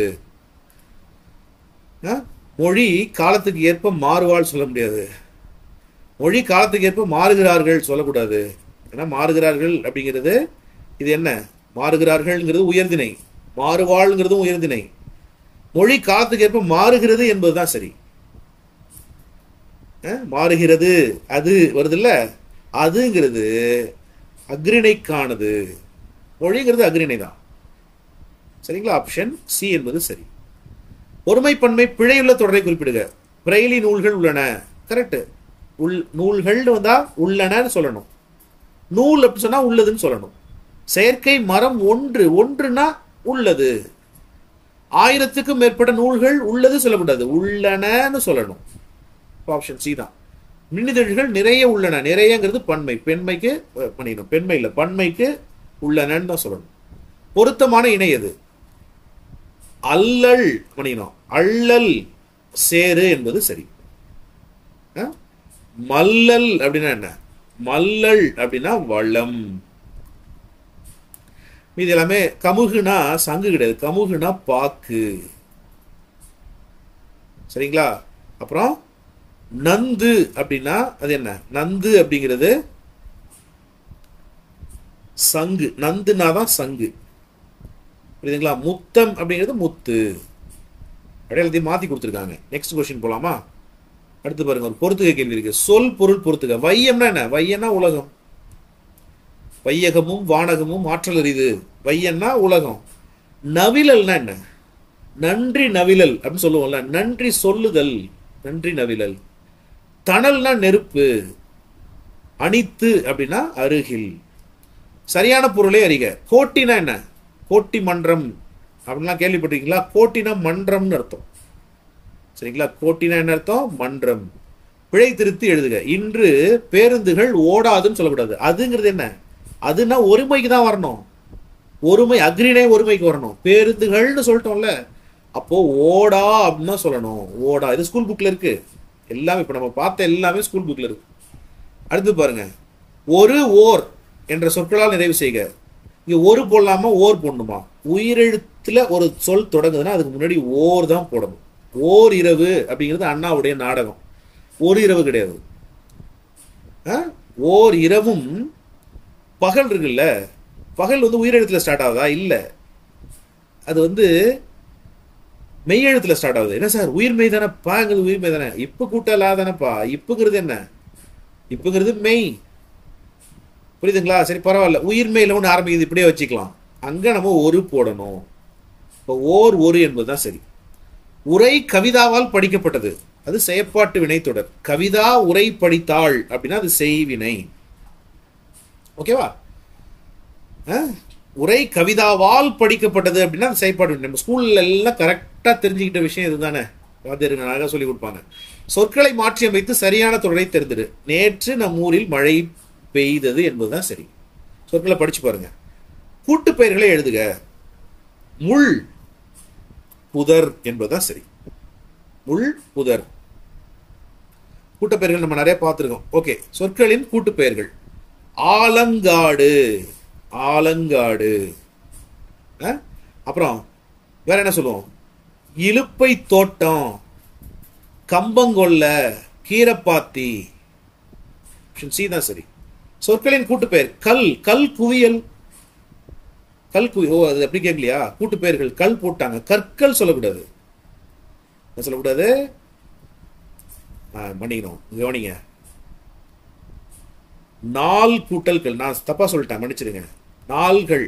ஆ? மொழி காலத்துக்கு ஏற்ப மாறுவாள் சொல்ல முடியாது மொழி காலத்துக்கு ஏற்ப மாறுகிறார்கள் சொல்லக்கூடாது ஏன்னா மாறுகிறார்கள் அப்படிங்கிறது இது என்ன மாறுகிறார்கள்ங்கிறது உயர்திணை மாறுவாள்ங்கிறதும் உயர்திணை மொழி காலத்துக்கு ஏற்ப மாறுகிறது என்பதுதான் சரி அஹ், மாறுகிறது அது வருதுல்ல அதுங்கிறது அக்ரிணைக்கானது மொழிங்கிறது அக்ரிணை தான் சரிங்களா ஆப்ஷன் சி என்பது சரி ஒருமைப்பன்மை பிழையுள்ள தொடரை குறிப்பிடுக பிரெய்லி நூல்கள் உள்ளன கரெக்ட் உள் நூல்கள்னு வந்தா உள்ளனன்னு சொல்லணும் நூல் அப்படி சொன்னா உள்ளதுன்னு சொல்லணும் செயற்கை மரம் ஒன்று ஒன்றுனா உள்ளது ஆயிரத்துக்கும் மேற்பட்ட நூல்கள் உள்ளது சொல்லக்கூடாது உள்ளனன்னு சொல்லணும் ஆப்ஷன் சி தான் மின்னிதழ்கள் நிறைய உள்ளன நிறையங்கிறது பன்மை பெண்மைக்கு அஹ், பண்ணிடணும் பெண்மை இல்லை பன்மைக்கு உள்ளனன்னு தான் சொல்லணும் பொருத்தமான இணை எது அல்லல் பண்ணிக்கணும் அள்ளல் சேரு என்பது சரி அஹ்? மல்லல் அப்படின்னா என்ன மல்லல் அப்படின்னா வளம் மீதி எல்லாமே கமுகுனா சங்கு கிடையாது கமுகுனா பாக்கு சரிங்களா அப்புறம் நந்து அப்படின்னா அது என்ன நந்து அப்படிங்கிறது சங்கு நந்துனா தான் சங்கு புரியுதுங்களா முத்தம் அப்படிங்கிறது முத்து அடையாளத்தையும் மாத்தி கொடுத்துருக்காங்க நெக்ஸ்ட் கொஸ்டின் போலாமா அடுத்து பாருங்க ஒரு பொறுத்துக கேள்வி இருக்கு சொல் பொருள் பொறுத்துக வையம்னா என்ன வையன்னா உலகம் வையகமும் வானகமும் ஆற்றல் அறிது வையன்னா உலகம் நவிழல்னா என்ன நன்றி நவிழல் அப்படின்னு சொல்லுவோம்ல நன்றி சொல்லுதல் நன்றி நவிழல் தணல்னா நெருப்பு அணித்து அப்படின்னா அருகில் சரியான பொருளே அறிக கோட்டினா என்ன கோட்டி மன்றம் அப்படின்லாம் கேள்விப்பட்டிருக்கீங்களா கோட்டினா மன்றம்னு அர்த்தம் சரிங்களா கோட்டினா என்ன அர்த்தம் மன்றம் பிழை திருத்தி எழுதுக இன்று பேருந்துகள் ஓடாதுன்னு சொல்லக்கூடாது அதுங்கிறது என்ன அதுனா ஒருமைக்கு தான் வரணும் ஒருமை அக்ரிணை ஒருமைக்கு வரணும் பேருந்துகள்னு சொல்லிட்டோம்ல அப்போ ஓடா அப்படின்னு தான் சொல்லணும் ஓடா இது ஸ்கூல் புக்ல இருக்கு எல்லாமே இப்ப நம்ம பார்த்த எல்லாமே ஸ்கூல் புக்ல இருக்கு அடுத்து பாருங்க ஒரு ஓர் என்ற சொற்களால் நிறைவு செய்க இங்க ஒரு போடலாமா ஓர் போடணுமா உயிரெழுத்துல ஒரு சொல் தொடங்குதுன்னா அதுக்கு முன்னாடி ஓர் தான் போடணும் ஓர் இரவு அப்படிங்கிறது அண்ணாவுடைய நாடகம் ஒரு இரவு கிடையாது ஆ? ஓர் இரவும் பகல் இருக்குல்ல பகல் வந்து உயிரெழுத்துல ஸ்டார்ட் ஆகுதா இல்ல அது வந்து மெய்யெழுத்துல ஸ்டார்ட் ஆகுது என்ன சார் உயிர்மெய் தானேப்பாங்கிறது உயிர்மெய் தானே இப்ப கூட்டலா தானேப்பா இப்புங்கிறது என்ன இப்புங்கிறது மெய் புரியுதுங்களா சரி பரவாயில்ல உயிர்மெயில ஒன்று ஆரம்பிக்குது இப்படியே வச்சுக்கலாம் அங்க நம்ம ஒரு போடணும் இப்போ ஓர் ஒரு என்பதுதான் சரி உரை கவிதாவால் படிக்கப்பட்டது அது செயற்பாட்டு வினைத்தொடர் கவிதா உரை படித்தாள் அப்படின்னா அது செய்வினை ஓகேவா அஹ்? உரை கவிதாவால் படிக்கப்பட்டது அப்படின்னா அது செயற்பாடு வினை. நம்ம ஸ்கூல்ல எல்லாம் கரெக்டா தெரிஞ்சுக்கிட்ட விஷயம் இதுதானே வாத்தியாருங்க அழகா சொல்லி கொடுப்பாங்க சொற்களை மாற்றி அமைத்து சரியான தொடரை தெரிந்திரு நேற்று நம் ஊரில் மழை பெய்தது என்பதுதான் சரி சொற்களை படிச்சு பாருங்க கூட்டு பெயர்களை எழுதுக முள் புதர் என்பதுதான் சரி முள் புதர் கூட்டுப்பெயர்கள் நம்ம நிறைய பார்த்துருக்கோம் ஓகே சொற்களின் கூட்டுப்பெயர்கள் ஆலங்காடு ஆலங்காடு அஹ்? அப்புறம் வேற என்ன சொல்லுவோம் இலுப்பை தோட்டம் கம்பங்கொல்ல கீரப்பாத்தி ஆப்ஷன் சி தான் சரி சொற்களின் கூட்டுப்பெயர் கல் கல் குவியல் கல் குவி ஓ அது அப்படி கேட்கலையா கூட்டுப்பெயர்கள் கல் போட்டாங்க கற்கள் சொல்லக்கூடாது என்ன சொல்லக்கூடாது ஆ, மன்னிக்கணும் கவனிங்க நாள் கூட்டல்கள் நான் தப்பா சொல்லிட்டேன் மன்னிச்சிடுங்க நாள்கள்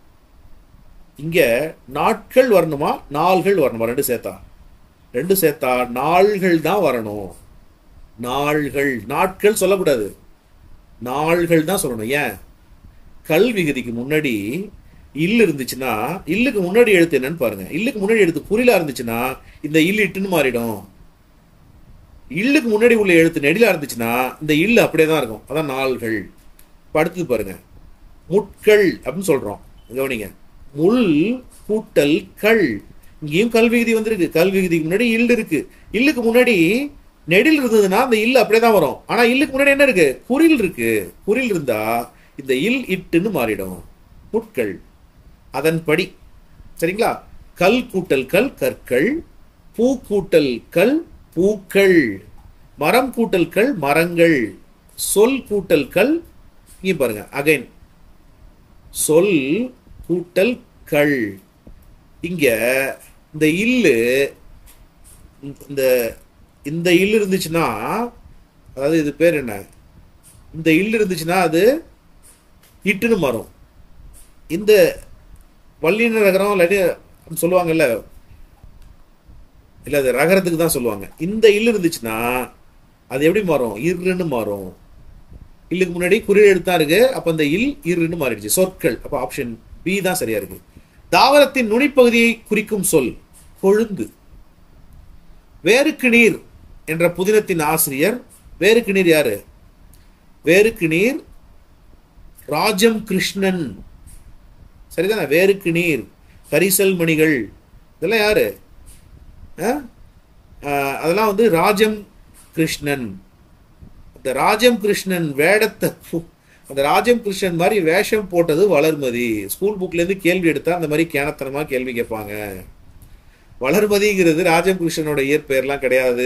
இங்க நாட்கள் வரணுமா நாள்கள் வரணுமா ரெண்டு சேர்த்தா ரெண்டு சேர்த்தா நாள்கள் தான் வரணும் நாள்கள் நாட்கள் சொல்லக்கூடாது நாள்கள் தான் சொல்லணும் ஏன் கல் விகுதிக்கு முன்னாடி இல் இருந்துச்சுன்னா இல்லுக்கு முன்னாடி எழுத்து என்னன்னு பாருங்க இல்லுக்கு முன்னாடி எழுத்து குறிலா இருந்துச்சுன்னா இந்த இல் இட்டுன்னு மாறிடும் இல்லுக்கு முன்னாடி உள்ள எழுத்து நெடிலா இருந்துச்சுன்னா இந்த இல்லு அப்படியே தான் இருக்கும் அதான் நாள்கள் இப்ப அடுத்தது பாருங்க முட்கள் அப்படின்னு சொல்றோம் கவனிங்க முள் கூட்டல் கள் இங்கேயும் கல் விகுதி வந்திருக்கு கல் விகுதிக்கு முன்னாடி இல் இருக்கு இல்லுக்கு முன்னாடி நெடில் இருந்ததுன்னா அந்த இல் அப்படியே தான் வரும் ஆனா இல்லுக்கு முன்னாடி என்ன இருக்கு குறில் இருக்கு குறில் இருந்தா இந்த இல் இட்டுன்னு மாறிடும் முட்கள் அதன்படி சரிங்களா கல் கூட்டல் கல் கற்கள் பூ கூட்டல் கல் பூக்கள் மரம் கூட்டல் கல் மரங்கள் சொல் கூட்டல் கல் இங்க பாருங்க அகைன் சொல் கூட்டல் கள் இங்க இந்த இல்லு இந்த இந்த இல்லு இருந்துச்சுன்னா அதாவது இது பேர் என்ன இந்த இல்லு இருந்துச்சுன்னா அது இட்டுன்னு மாறும் இந்த வல்லின ரகரம் இல்லாட்டி சொல்லுவாங்கல்ல இல்ல அது ரகரத்துக்கு தான் சொல்லுவாங்க இந்த இல்லு இருந்துச்சுன்னா அது எப்படி மாறும் இருன்னு மாறும் இல்லுக்கு முன்னாடி குறியீடு எழுத்தா இருக்கு அப்ப அந்த இல் இருன்னு மாறிடுச்சு சொற்கள் அப்ப ஆப்ஷன் பி தான் சரியா இருக்கு தாவரத்தின் நுனிப்பகுதியை குறிக்கும் சொல் கொழுந்து வேருக்கு நீர் என்ற புதினத்தின் ஆசிரியர் வேருக்கு நீர் யாரு வேருக்கு நீர் ராஜம் கிருஷ்ணன் சரிதானே வேருக்கு நீர் கரிசல் மணிகள் இதெல்லாம் யாரு அஹ்? அஹ், அதெல்லாம் வந்து ராஜம் கிருஷ்ணன் இந்த ராஜம் கிருஷ்ணன் வேடத்தை பு- அந்த ராஜம் கிருஷ்ணன் மாதிரி வேஷம் போட்டது வளர்மதி ஸ்கூல் புக்ல இருந்து கேள்வி எடுத்தா அந்த மாதிரி கேனத்தனமா கேள்வி கேட்பாங்க வளர்மதிங்கிறது ராஜம் கிருஷ்ணனோட இயற்பெயர்லாம் கிடையாது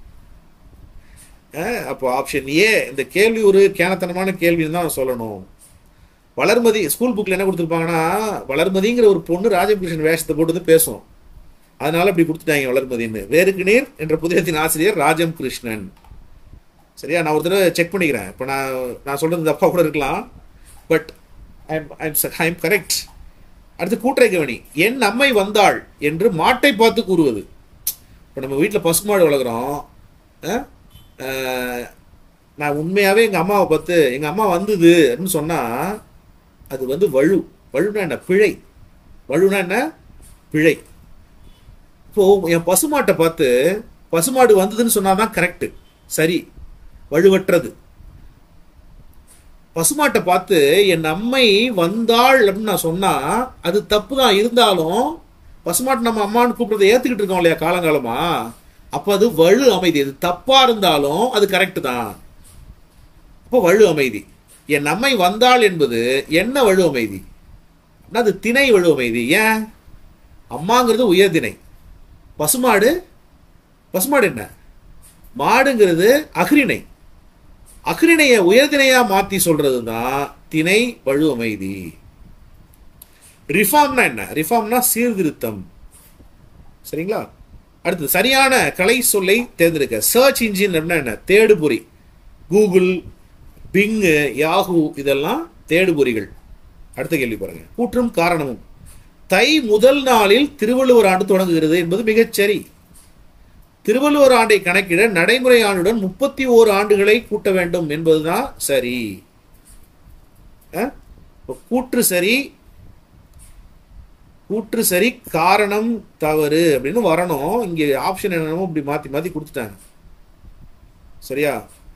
அஹ், அப்போ ஆப்ஷன் ஏ இந்த கேள்வி ஒரு கேனத்தனமான கேள்வின்னு தான் சொல்லணும் வளர்மதி ஸ்கூல் புக்ல என்ன கொடுத்துருப்பாங்கன்னா வளர்மதிங்கிற ஒரு பொண்ணு ராஜம் கிருஷ்ணன் வேஷத்தை போட்டு வந்து பேசும் அதனால அப்படி கொடுத்துட்டாங்க வளர்மதின்னு வேருக்கு நீர் என்ற புதினத்தின் ஆசிரியர் ராஜம் கிருஷ்ணன் சரியா நான் ஒரு தடவை செக் பண்ணிக்கிறேன் இப்போ நான் நான் சொல்றது தப்பா கூட இருக்கலாம் பட் ஐம் கரெக்ட் அடுத்து கூட்டுரை கவனி என் அம்மை வந்தாள் என்று மாட்டை பார்த்து கூறுவது இப்போ நம்ம வீட்டில் பசுமாடு வளர்க்குறோம் அஹ், அஹ், நான் உண்மையாகவே எங்கள் அம்மாவை பார்த்து எங்கள் அம்மா வந்தது அப்படின்னு சொன்னால் அது வந்து வழு வழுனா என்ன பிழை வழுனா என்ன பிழை இப்போ என் பசுமாட்டை பார்த்து பசுமாடு வந்ததுன்னு சொன்னாதான் கரெக்ட் சரி வலுவற்றது பசுமாட்டை பார்த்து என் அம்மை வந்தாள் அப்படின்னு நான் சொன்னா அது தப்பு தான் இருந்தாலும் பசுமாட்டு நம்ம அம்மான்னு கூப்பிடுறதை ஏத்துக்கிட்டு இருக்கோம் இல்லையா காலங்காலமா அப்ப அது வலு அமைதி அது தப்பா இருந்தாலும் அது கரெக்ட் தான் அப்போ வலு அமைதி என் அம்மை வந்தாள் என்பது என்ன வலு அமைதி அப்படின்னா அது திணை வலு அமைதி ஏன் அம்மாங்கிறது உயர்திணை பசுமாடு பசுமாடு என்ன மாடுங்கிறது அகிரிணை அகிரிணைய உயர்திணையா மாத்தி சொல்றது தான் திணை வலு அமைதி ரிஃபார்ம்னா என்ன ரிஃபார்ம்னா சீர்திருத்தம் சரிங்களா அடுத்து சரியான கலை சொல்லை தேர்ந்தெடுக்க சர்ச் இன்ஜின் அப்படின்னா என்ன தேடுபொறி கூகுள் பிங் யாஹூ இதெல்லாம் தேடுபொறிகள் அடுத்த கேள்வி பாருங்க கூற்றும் காரணமும் தை முதல் நாளில் திருவள்ளுவர் ஆண்டு தொடங்குகிறது என்பது மிகச் சரி திருவள்ளுவர் ஆண்டை கணக்கிட நடைமுறை ஆண்டுடன் முப்பத்தி ஓரு ஆண்டுகளை கூட்ட வேண்டும் என்பதுதான் சரி அஹ்? இப்ப கூற்று சரி கூற்று சரி காரணம் தவறு அப்படின்னு வரணும் இங்க ஆப்ஷன் என்னமோ இப்படி மாத்தி மாத்தி கொடுத்துட்டாங்க சரியா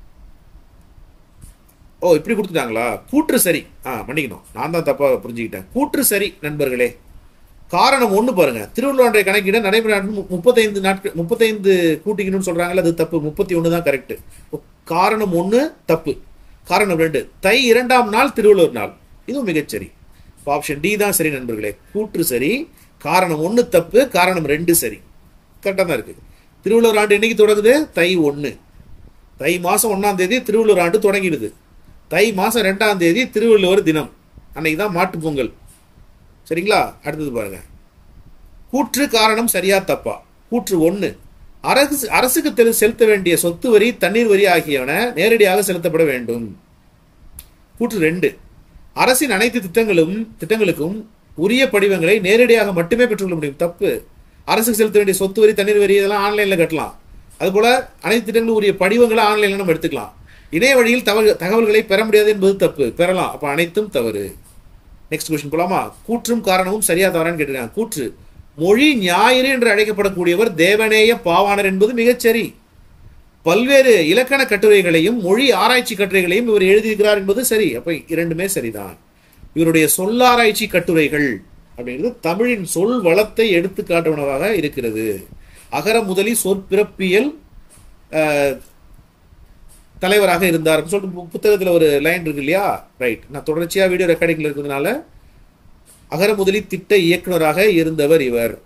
ஓ இப்படி கொடுத்துட்டாங்களா கூற்று சரி ஆ மன்னிக்கணும் நான் தான் தப்பா புரிஞ்சுக்கிட்டேன் கூற்று சரி நண்பர்களே காரணம் ஒண்ணு பாருங்க திருவள்ளுவர் ஆண்டை கணக்கிட நடைமுறை நாட்கள் மு- முப்பத்தைந்து நாட்கள் முப்பத்தைந்து கூட்டிக்கணும்னு சொல்றாங்கல்ல அது தப்பு முப்பத்தி ஒன்று தான் கரெக்ட் காரணம் ஒண்ணு தப்பு காரணம் ரெண்டு தை இரண்டாம் நாள் திருவள்ளுவர் நாள் இதுவும் மிகச்சரி ஆப்ஷன் டி தான் சரி நண்பர்களே கூற்று சரி காரணம் ஒண்ணு தப்பு காரணம் ரெண்டு சரி கரெக்டாக தான் இருக்கு திருவள்ளுவர் ஆண்டு என்னைக்கு தொடங்குது தை ஒன்று தை மாசம் ஒண்ணாம் தேதி திருவள்ளுவர் ஆண்டு தொடங்கிடுது தை மாசம் ரெண்டாம் தேதி திருவள்ளுவர் தினம் அன்னைக்கு தான் மாட்டுப் பொங்கல் சரிங்களா அடுத்தது பாருங்க கூற்று காரணம் சரியா தப்பா கூற்று ஒண்ணு அரசு அரசுக்கு தெரு- செலுத்த வேண்டிய சொத்து வரி தண்ணீர் வரி ஆகியன நேரடியாக செலுத்தப்பட வேண்டும் கூற்று ரெண்டு அரசின் அனைத்து திட்டங்களும் திட்டங்களுக்கும் உரிய படிவங்களை நேரடியாக மட்டுமே பெற்றுக்கொள்ள முடியும் தப்பு அரசுக்கு செலுத்த வேண்டிய சொத்து வரி தண்ணீர் வரி இதெல்லாம் ஆன்லைன்ல கட்டலாம் அதுபோல அனைத்து திட்டங்களும் உரிய படிவங்களை ஆன்லைன்ல நம்ம எடுத்துக்கலாம் இணைய வழியில் தகவல் தகவல்களை பெற முடியாது என்பது தப்பு பெறலாம் அப்ப அனைத்தும் தவறு நெக்ஸ்ட் கொஸ்டின் போலாமா கூற்றும் காரணமும் சரியா தவறான்னு கேட்டிருக்காங்க கூற்று மொழி ஞாயிறு என்று அழைக்கப்படக்கூடியவர் தேவநேய பாவாணர் என்பது மிகச்சரி பல்வேறு இலக்கண கட்டுரைகளையும் மொழி ஆராய்ச்சி கட்டுரைகளையும் இவர் எழுதியிருக்கிறார் என்பது சரி அப்ப இரண்டுமே சரிதான் இவருடைய சொல்லாராய்ச்சி கட்டுரைகள் அப்படிங்கிறது தமிழின் சொல் வளத்தை எடுத்து காட்டுவனவாக இருக்கிறது அகர முதலி சொற்பிறப்பியல் அஹ், தலைவராக இருந்தார் அப்படின்னு சொல்லிட்டு பு- புத்தகத்துல ஒரு லைன் இருக்கு இல்லையா ரைட் நான் தொடர்ச்சியா வீடியோ ரெக்கார்டிங்ல இருக்கிறதுனால அகர முதலி திட்ட இயக்குனராக இருந்தவர் இவர்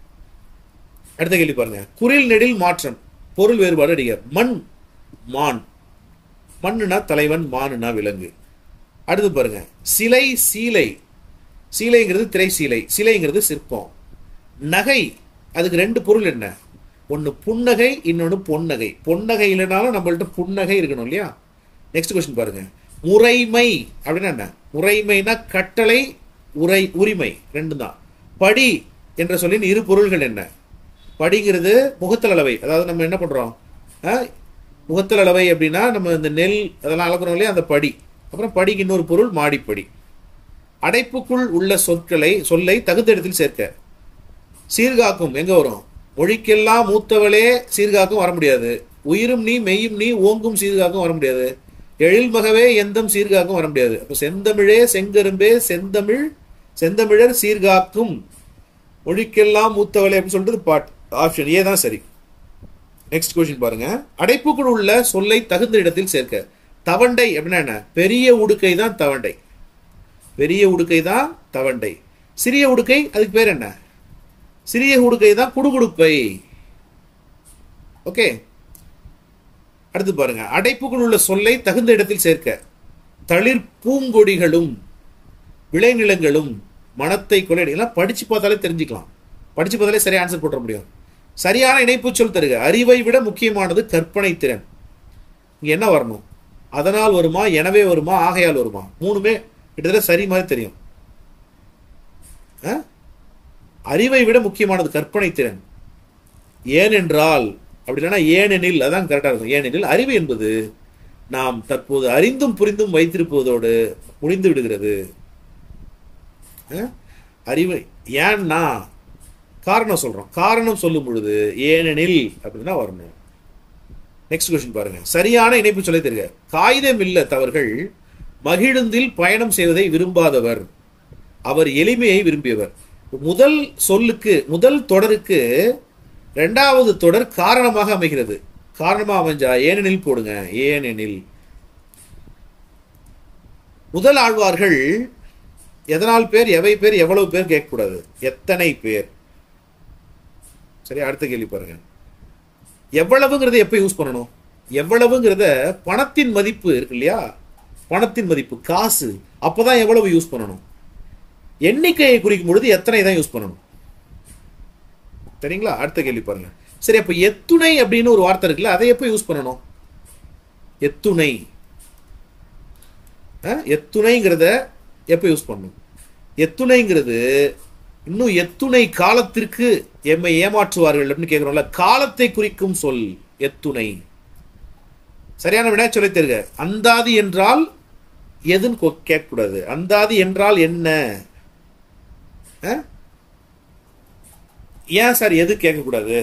அடுத்த கேள்வி பாருங்க குரில் நெடில் மாற்றம் பொருள் வேறுபாடு அடிக மண் மான் மண்ணுனா தலைவன் மானுனா விலங்கு அடுத்து பாருங்க சிலை சீலை சீலைங்கிறது திரை சீலை சிலைங்கிறது சிற்பம் நகை அதுக்கு ரெண்டு பொருள் என்ன ஒன்னு புன்னகை இன்னொன்னு பொன்னகை பொன்னகை இல்லைனாலும் நம்மள்ட்ட புன்னகை இருக்கணும் இல்லையா நெக்ஸ்ட் கொஸ்டின் பாருங்க முறைமை அப்படின்னா என்ன முறைமைனா கட்டளை உரை உரிமை ரெண்டு தான் படி என்ற சொல்லின் இரு பொருள்கள் என்ன படிங்கிறது முகத்தல் அளவை அதாவது நம்ம என்ன பண்றோம் ஆ, முகத்தல் அளவை அப்படின்னா நம்ம இந்த நெல் அதெல்லாம் அளக்குறோம் இல்லையா அந்த படி அப்புறம் படிக்கு இன்னொரு பொருள் மாடிப்படி அடைப்புக்குள் உள்ள சொற்களை சொல்லை தகுந்த இடத்தில் சேர்க்க சீர்காக்கும் எங்க வரும் மொழிக்கெல்லாம் மூத்தவளே சீர்காக்கும் வர முடியாது உயிரும் நீ மெய்யும் நீ ஓங்கும் சீர்காக்கும் வர முடியாது எழில்மகவே எந்தம் சீர்காக்கும் வர முடியாது அப்ப செந்தமிழே செங்கரும்பே செந்தமிழ் செந்தமிழர் சீர்காக்கும் மொழிக்கெல்லாம் மூத்தவளே அப்படின்னு சொல்லிட்டு பாட் ஆப்ஷன் ஏ தான் சரி நெக்ஸ்ட் கொஸ்டின் பாருங்க அடைப்புக்குள் உள்ள சொல்லை தகுந்த இடத்தில் சேர்க்க தவண்டை அப்படின்னா என்ன பெரிய உடுக்கை தான் தவண்டை பெரிய உடுக்கை தான் தவண்டை சிறிய உடுக்கை அதுக்கு பேர் என்ன சிறிய உடுக்கை தான் குடுகுடுப்பை ஓகே அடுத்து பாருங்க அடைப்புக்குள் உள்ள சொல்லை தகுந்த இடத்தில் சேர்க்க தளிர் பூங்கொடிகளும் விளைநிலங்களும் மனத்தை கொள்ளை எல்லாம் படிச்சு பார்த்தாலே தெரிஞ்சுக்கலாம் படிச்சு பார்த்தாலே சரியா ஆன்சர் போட்டுற முடியும் சரியான இணைப்பு சொல் தருக அறிவை விட முக்கியமானது கற்பனை திறன் இங்க என்ன வரணும் அதனால் வருமா எனவே வருமா ஆகையால் வருமா மூணுமே கிட்டத்தட்ட சரி மாதிரி தெரியும் ஆ? அறிவை விட முக்கியமானது கற்பனை திறன் ஏனென்றால் அப்படி இல்லைன்னா ஏனெனில் அதான் கரெக்டா இருக்கும் ஏனெனில் அறிவு என்பது நாம் தற்போது அறிந்தும் புரிந்தும் வைத்திருப்பதோடு முடிந்து விடுகிறது ஆ? அறிவு ஏன்னா காரணம் சொல்றோம் காரணம் சொல்லும் பொழுது ஏனெனில் அப்படின்னா வரணும் நெக்ஸ்ட் கொஸ்டின் பாருங்க சரியான இணைப்பு சொல்லை தருக காகிதம் இல்ல தவர்கள் மகிழுந்தில் பயணம் செய்வதை விரும்பாதவர் அவர் எளிமையை விரும்பியவர் முதல் சொல்லுக்கு முதல் தொடருக்கு இரண்டாவது தொடர் காரணமாக அமைகிறது காரணமா அமைஞ்சா ஏனெனில் போடுங்க ஏனெனில் முதல் ஆழ்வார்கள் எதனால் பேர் எவை பேர் எவ்வளவு பேர் கேட்கக்கூடாது எத்தனை பேர் சரி அடுத்த கேள்வி பாருங்க எவ்வளவுங்கிறத எப்ப யூஸ் பண்ணணும் எவ்வளவுங்கிறத பணத்தின் மதிப்பு இருக்கு இல்லையா பணத்தின் மதிப்பு காசு அப்பதான் எவ்வளவு யூஸ் பண்ணணும் எண்ணிக்கையை குறிக்கும் பொழுது எத்தனை தான் யூஸ் பண்ணணும் சரிங்களா அடுத்த கேள்வி பாருங்க சரி அப்ப எத்துணை அப்படின்னு ஒரு வார்த்தை இருக்குல்ல அதை எப்ப யூஸ் பண்ணணும் எத்துணை அஹ், எத்துணைங்கிறத எப்ப யூஸ் பண்ணணும் எத்துணைங்கிறது இன்னும் எத்துணை காலத்திற்கு எம்மை ஏமாற்றுவார்கள் அப்படின்னு கேட்கிறோம்ல காலத்தை குறிக்கும் சொல் எத்துணை சரியான வினா சொல்லித் தருக அந்தாதி என்றால் எதுன்னு கொ- கேட்கக்கூடாது அந்தாதி என்றால் என்ன அஹ்? ஏன் சார் எது கேட்கக்கூடாது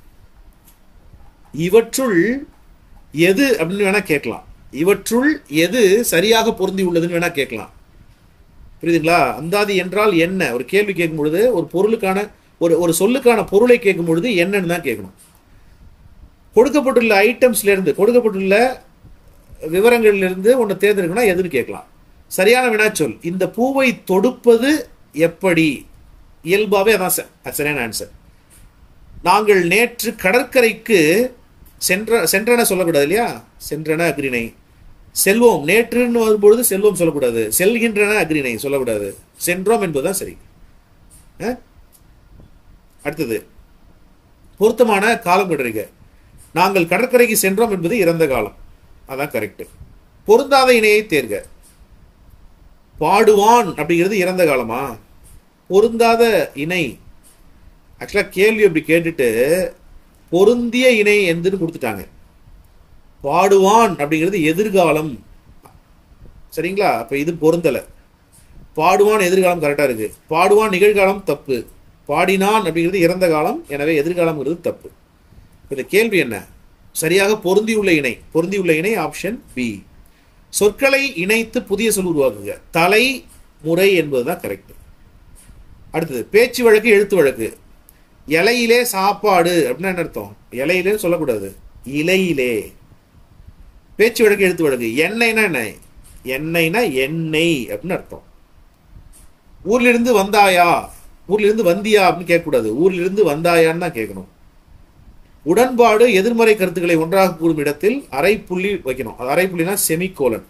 இவற்றுள் எது அப்படின்னு வேணா கேட்கலாம் இவற்றுள் எது சரியாக பொருந்தி உள்ளதுன்னு வேணா கேட்கலாம் புரியுதுங்களா அந்தாதி என்றால் என்ன ஒரு கேள்வி கேட்கும் பொழுது ஒரு பொருளுக்கான ஒரு ஒரு சொல்லுக்கான பொருளை கேட்கும் பொழுது என்னன்னு தான் கேட்கணும் கொடுக்கப்பட்டுள்ள ஐட்டம்ஸ்ல இருந்து கொடுக்கப்பட்டுள்ள விவரங்கள்ல இருந்து ஒன்று தேர்ந்தெடுக்கணும் எதுன்னு கேட்கலாம் சரியான வினாச்சொல் இந்த பூவை தொடுப்பது எப்படி இயல்பாவே அதான் சார் அது சரியான ஆன்சர் நாங்கள் நேற்று கடற்கரைக்கு சென்ற சென்றன சொல்லக்கூடாது இல்லையா சென்றன அக்ரிணை செல்வோம் நேற்றுன்னு வரும்பொழுது செல்வோம் சொல்லக்கூடாது செல்கின்றன அக்ரிணை சொல்லக்கூடாது சென்றோம் என்பதுதான் சரி அஹ்? அடுத்தது பொருத்தமான காலம் கட்டுறீங்க நாங்கள் கடற்கரைக்கு சென்றோம் என்பது இறந்த காலம் அதான் கரெக்ட் பொருந்தாத இணையை தேர்க பாடுவான் அப்படிங்கிறது இறந்த காலமா பொருந்தாத இணை ஆக்சுவலாக கேள்வி அப்படி கேட்டுட்டு பொருந்திய இணை எந்துன்னு கொடுத்துட்டாங்க பாடுவான் அப்படிங்கிறது எதிர்காலம் சரிங்களா அப்ப இது பொருந்தல பாடுவான் எதிர்காலம் கரெக்டா இருக்கு பாடுவான் நிகழ்காலம் தப்பு பாடினான் அப்படிங்கிறது இறந்த காலம் எனவே எதிர்காலம்ங்கிறது தப்பு இந்த கேள்வி என்ன சரியாக பொருந்தியுள்ள இணை பொருந்தியுள்ள இணை ஆப்ஷன் பி சொற்களை இணைத்து புதிய சொல் உருவாக்குங்க தலை முறை என்பதுதான் கரெக்ட் அடுத்தது பேச்சு வழக்கு எழுத்து வழக்கு இலையிலே சாப்பாடு அப்படின்னா என்ன அர்த்தம் இலையிலே சொல்லக்கூடாது இலையிலே பேச்சு வழக்கு எழுத்து வழக்கு எண்ணெய்னா என்ன எண்ணெய்னா எண்ணெய் அப்படின்னு அர்த்தம் ஊர்ல இருந்து வந்தாயா ஊர்ல இருந்து வந்தியா அப்படின்னு கேட்கக்கூடாது ஊர்ல இருந்து வந்தாயான்னு தான் கேட்கணும் உடன்பாடு எதிர்மறை கருத்துக்களை ஒன்றாக கூறும் இடத்தில் அரை புள்ளி வைக்கணும் அது அரை புள்ளினா செமிகோலன்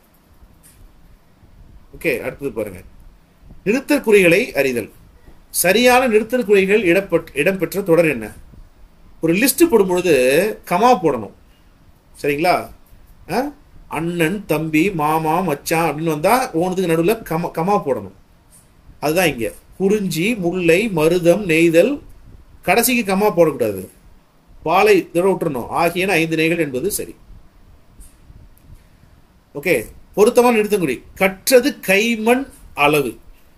ஓகே அடுத்தது பாருங்க நிறுத்தற்குறிகளை அறிதல் சரியான நிறுத்தற்குறிகள் இடப்பட் இடம்பெற்ற தொடர் என்ன ஒரு லிஸ்ட் போடும் பொழுது கமா போடணும் சரிங்களா ஆ? அண்ணன் தம்பி மாமா மச்சான் அப்படின்னு வந்தா ஓனதுக்கு நடுவில் கமா கமா போடணும் அதுதான் இங்க குறிஞ்சி முல்லை மருதம் நெய்தல் கடைசிக்கு கமா போடக்கூடாது பாலை இதோட விட்டுறணும் ஆகியன ஐந்து நெய்கள் என்பது சரி ஓகே பொருத்தமான நிறுத்தங்குடி கற்றது கைமண் அளவு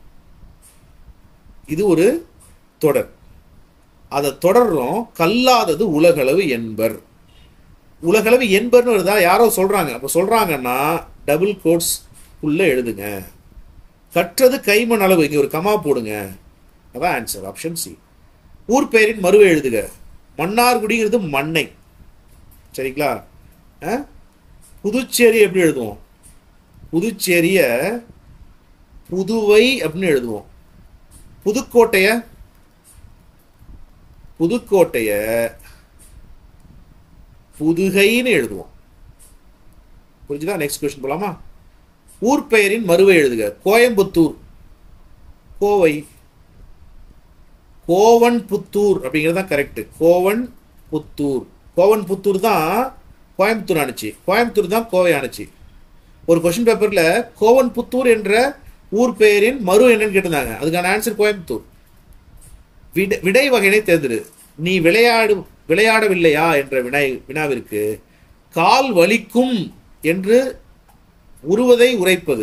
இது ஒரு தொடர் அதை தொடர்றோம் கல்லாதது உலகளவு என்பர் உலகளவு என்பர்னு வருதா யாரோ சொல்றாங்க அப்ப சொல்றாங்கன்னா டபுள் கோட்ஸ் உள்ள எழுதுங்க கற்றது கைமண் அளவு இங்க ஒரு கமா போடுங்க அதான் ஆன்சர் ஆப்ஷன் சி ஊர் பெயரின் மறுவை எழுதுக மன்னார்குடிங்கிறது மண்ணை சரிங்களா ஆ? புதுச்சேரி எப்படி எழுதுவோம் புதுச்சேரிய புதுவை அப்படின்னு எழுதுவோம் புதுக்கோட்டைய புதுக்கோட்டைய புதுகைன்னு எழுதுவோம் புரிஞ்சுதா நெக்ஸ்ட் கொஸ்டின் போலாமா ஊர் பெயரின் மறுவை எழுதுக கோயம்புத்தூர் கோவை கோவன் புத்தூர் அப்படிங்கிறது தான் correct Kovanputhur Kovanputhur தான் கோயம்புத்தூர் ஆணுச்சு கோயம்புத்தூர் தான் கோவை ஆணுச்சு ஒரு கொஸ்டின் பேப்பர்ல கோவன் புத்தூர் என்ற ஊர் பெயரின் மறு என்னன்னு கேட்டிருந்தாங்க அதுக்கான ஆன்சர் கோயம்புத்தூர் விடை விடை வகையினை தேர்ந்தெடு நீ விளையாடு விளையாடவில்லையா என்ற வினை வினாவிற்கு கால் வலிக்கும் என்று உருவதை உரைப்பது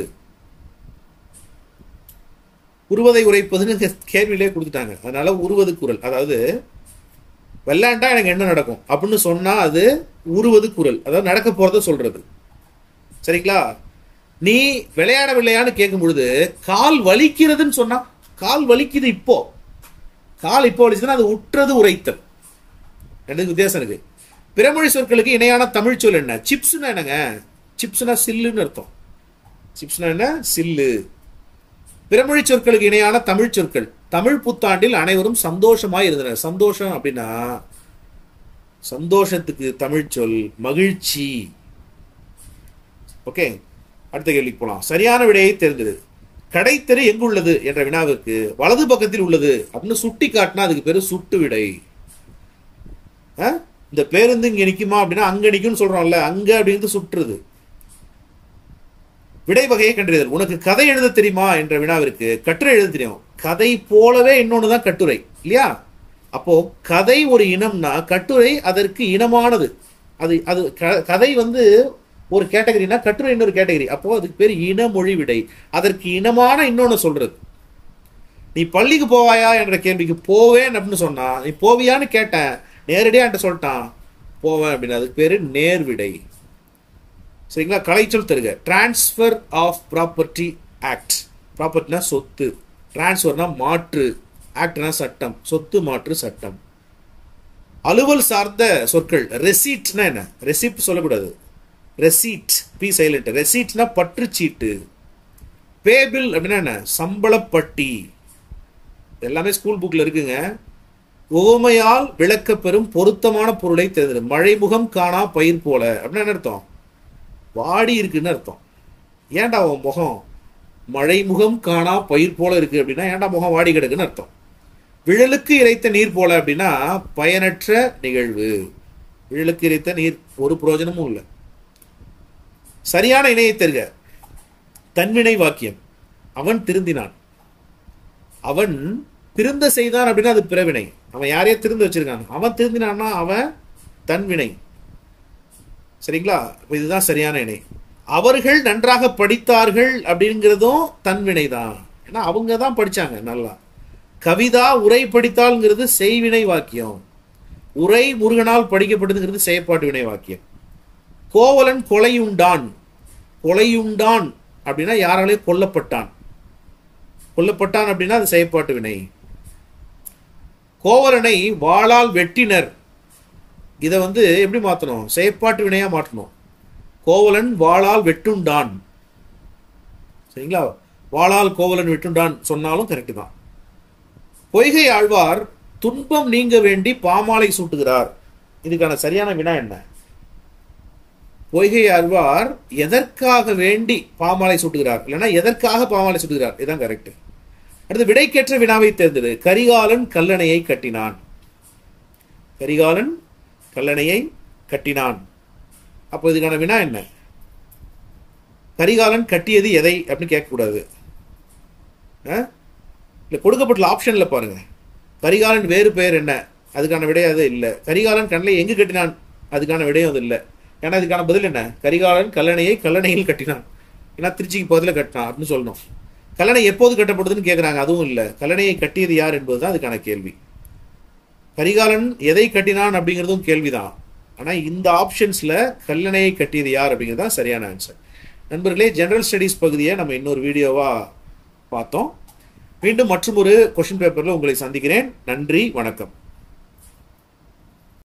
உருவதை உரைப்பதுன்னு இந்த கேள்வியிலே கொடுத்துட்டாங்க அதனால உருவது குரல் அதாவது விளையாண்டா எனக்கு என்ன நடக்கும் அப்படின்னு சொன்னா அது உருவது குரல் அதாவது நடக்க போறத சொல்றது சரிங்களா நீ விளையாடவில்லையான்னு கேட்கும் பொழுது கால் வலிக்கிறதுன்னு சொன்னா கால் வலிக்குது இப்போ கால் இப்போ வலிச்சுன்னா அது உற்றது உரைத்தல் ரெண்டுக்கு வித்தியாசம் இருக்கு பிறமொழி சொற்களுக்கு இணையான தமிழ் சொல் என்ன சிப்ஸ்னா என்னங்க சிப்ஸ்னா சில்லுன்னு அர்த்தம் சிப்ஸ்னா என்ன சில்லு பிறமொழி சொற்களுக்கு இணையான தமிழ் சொற்கள் தமிழ் புத்தாண்டில் அனைவரும் சந்தோஷமாய் இருந்தனர் சந்தோஷம் அப்படின்னா சந்தோஷத்துக்கு தமிழ் சொல் மகிழ்ச்சி ஓகே அடுத்த கேள்விக்கு போலாம் சரியான விடையை தெரிந்தது கடைத்தெரு எங்குள்ளது என்ற வினாவிற்கு வலது பக்கத்தில் உள்ளது அப்படின்னு சுட்டி காட்டினா அதுக்கு பேரு சுட்டு விடை ஆ? இந்த பேருந்து இங்க நிக்குமா அப்படின்னா அங்க நிக்கும்னு சொல்றோம்ல அங்க அப்படிங்கிறது சுற்றுறது விடை வகையை கண்டறிதல் உனக்கு கதை எழுத தெரியுமா என்ற வினாவிற்கு கட்டுரை எழுத தெரியும் கதை போலவே இன்னொன்னு தான் கட்டுரை இல்லையா அப்போ கதை ஒரு இனம்னா கட்டுரை அதற்கு இனமானது அது அது க- கதை வந்து ஒரு கேட்டகரினா கட்டுரை இன்னொரு கேட்டகரி அப்போ அதுக்கு பேர் இனமொழி விடை அதற்கு இனமான இன்னொன்னு சொல்றது நீ பள்ளிக்கு போவாயா என்ற கேள்விக்கு போவேன் அப்படின்னு சொன்னா நீ போவியான்னு கேட்டேன் நேரடியா என்கிட்ட சொல்லிட்டான் போவேன் அப்படின்னு அதுக்கு பேரு நேர்விடை சரிங்களா கலைச்சொல் தருக டிரான்ஸ்ஃபர் ஆஃப் ப்ராப்பர்ட்டி ஆக்ட் ப்ராப்பர்ட்டினா சொத்து டிரான்ஸ்ஃபர்னா மாற்று ஆக்ட்னா சட்டம் சொத்து மாற்று சட்டம் அலுவல் சார்ந்த சொற்கள் ரெசீட்னா என்ன ரெசிப்ட் சொல்லக்கூடாது ரெசீட் பி சைலண்ட் ரெசீட்னா பற்றுச்சீட்டு பேபிள் அப்படின்னா என்ன சம்பளப்பட்டி எல்லாமே ஸ்கூல் புக்ல இருக்குங்க உவமையால் விளக்கப்பெறும் பொருத்தமான பொருளை தேர்ந்தெடு மழைமுகம் காணா பயிர் போல அப்படின்னா என்ன அர்த்தம் வாடி இருக்குன்னு அர்த்தம் ஏன்டா உன் முகம் மழைமுகம் காணா பயிர் போல இருக்கு அப்படின்னா ஏன்டா முகம் வாடி கிடக்குன்னு அர்த்தம் விழலுக்கு இறைத்த நீர் போல அப்படின்னா பயனற்ற நிகழ்வு விழலுக்கு இறைத்த நீர் ஒரு பிரயோஜனமும் இல்லை சரியான இணையை தருக தன்வினை வாக்கியம் அவன் திருந்தினான் அவன் திருந்த செய்தான் அப்படின்னா அது பிறவினை அவன் யாரையோ திருந்த வச்சிருக்கான் அவன் திருந்தினான்னா அவன் தன்வினை சரிங்களா அப்ப இதுதான் சரியான இணை அவர்கள் நன்றாக படித்தார்கள் அப்படிங்கிறதும் தன்வினை தான் ஏன்னா அவங்க தான் படிச்சாங்க நல்லா கவிதா உரை படித்தாள்ங்கிறது செய்வினை வாக்கியம் உரை முருகனால் படிக்கப்பட்டதுங்கிறது செயற்பாட்டு வினை வாக்கியம் கோவலன் கொலையுண்டான் கொலையுண்டான் அப்படின்னா யாராலே கொல்லப்பட்டான் கொல்லப்பட்டான் அப்படின்னா அது செயற்பாட்டு வினை கோவலனை வாளால் வெட்டினர் இதை வந்து எப்படி மாற்றணும் செயற்பாட்டு வினையா மாற்றணும் கோவலன் வாளால் வெட்டுண்டான் சரிங்களா வாளால் கோவலன் வெட்டுண்டான் சொன்னாலும் கரெக்டு தான் பொய்கை ஆழ்வார் துன்பம் நீங்க வேண்டி பாமாலை சூட்டுகிறார் இதுக்கான சரியான வினா என்ன பொய்கை ஆழ்வார் எதற்காக வேண்டி பாமாலை சூட்டுகிறார் இல்லைன்னா எதற்காக பாமாலை சூட்டுகிறார் இதுதான் கரெக்ட் அடுத்து விடைக்கேற்ற வினாவை தேர்ந்தது கரிகாலன் கல்லணையை கட்டினான் கரிகாலன் கல்லணையை கட்டினான் அப்போ இதுக்கான வினா என்ன கரிகாலன் கட்டியது எதை அப்படின்னு கேட்கக்கூடாது இல்லை கொடுக்கப்பட்டுள்ள ஆப்ஷனில் பாருங்க கரிகாலன் வேறு பெயர் என்ன அதுக்கான விடை அது இல்லை கரிகாலன் கண்ணலை எங்கு கட்டினான் அதுக்கான விடையும் அது இல்லை ஏன்னா அதுக்கான பதில் என்ன கரிகாலன் கல்லணையை கல்லணையில் கட்டினான் ஏன்னா திருச்சிக்கு பதில் கட்டினான் அப்படின்னு சொல்லணும் கல்லணை எப்போது கட்டப்படுதுன்னு கேட்குறாங்க அதுவும் இல்லை கல்லணையை கட்டியது யார் என்பது தான் அதுக்கான கேள்வி கரிகாலன் எதை கட்டினான் அப்படிங்கிறதும் கேள்விதான் ஆனால் இந்த ஆப்ஷன்ஸில் கல்லணையை கட்டியது யார் அப்படிங்கிறது தான் சரியான ஆன்சர் நண்பர்களே ஜெனரல் ஸ்டடீஸ் பகுதியை நம்ம இன்னொரு வீடியோவாக பார்த்தோம் மீண்டும் மற்றும் ஒரு கொஷின் பேப்பரில் உங்களை சந்திக்கிறேன் நன்றி வணக்கம்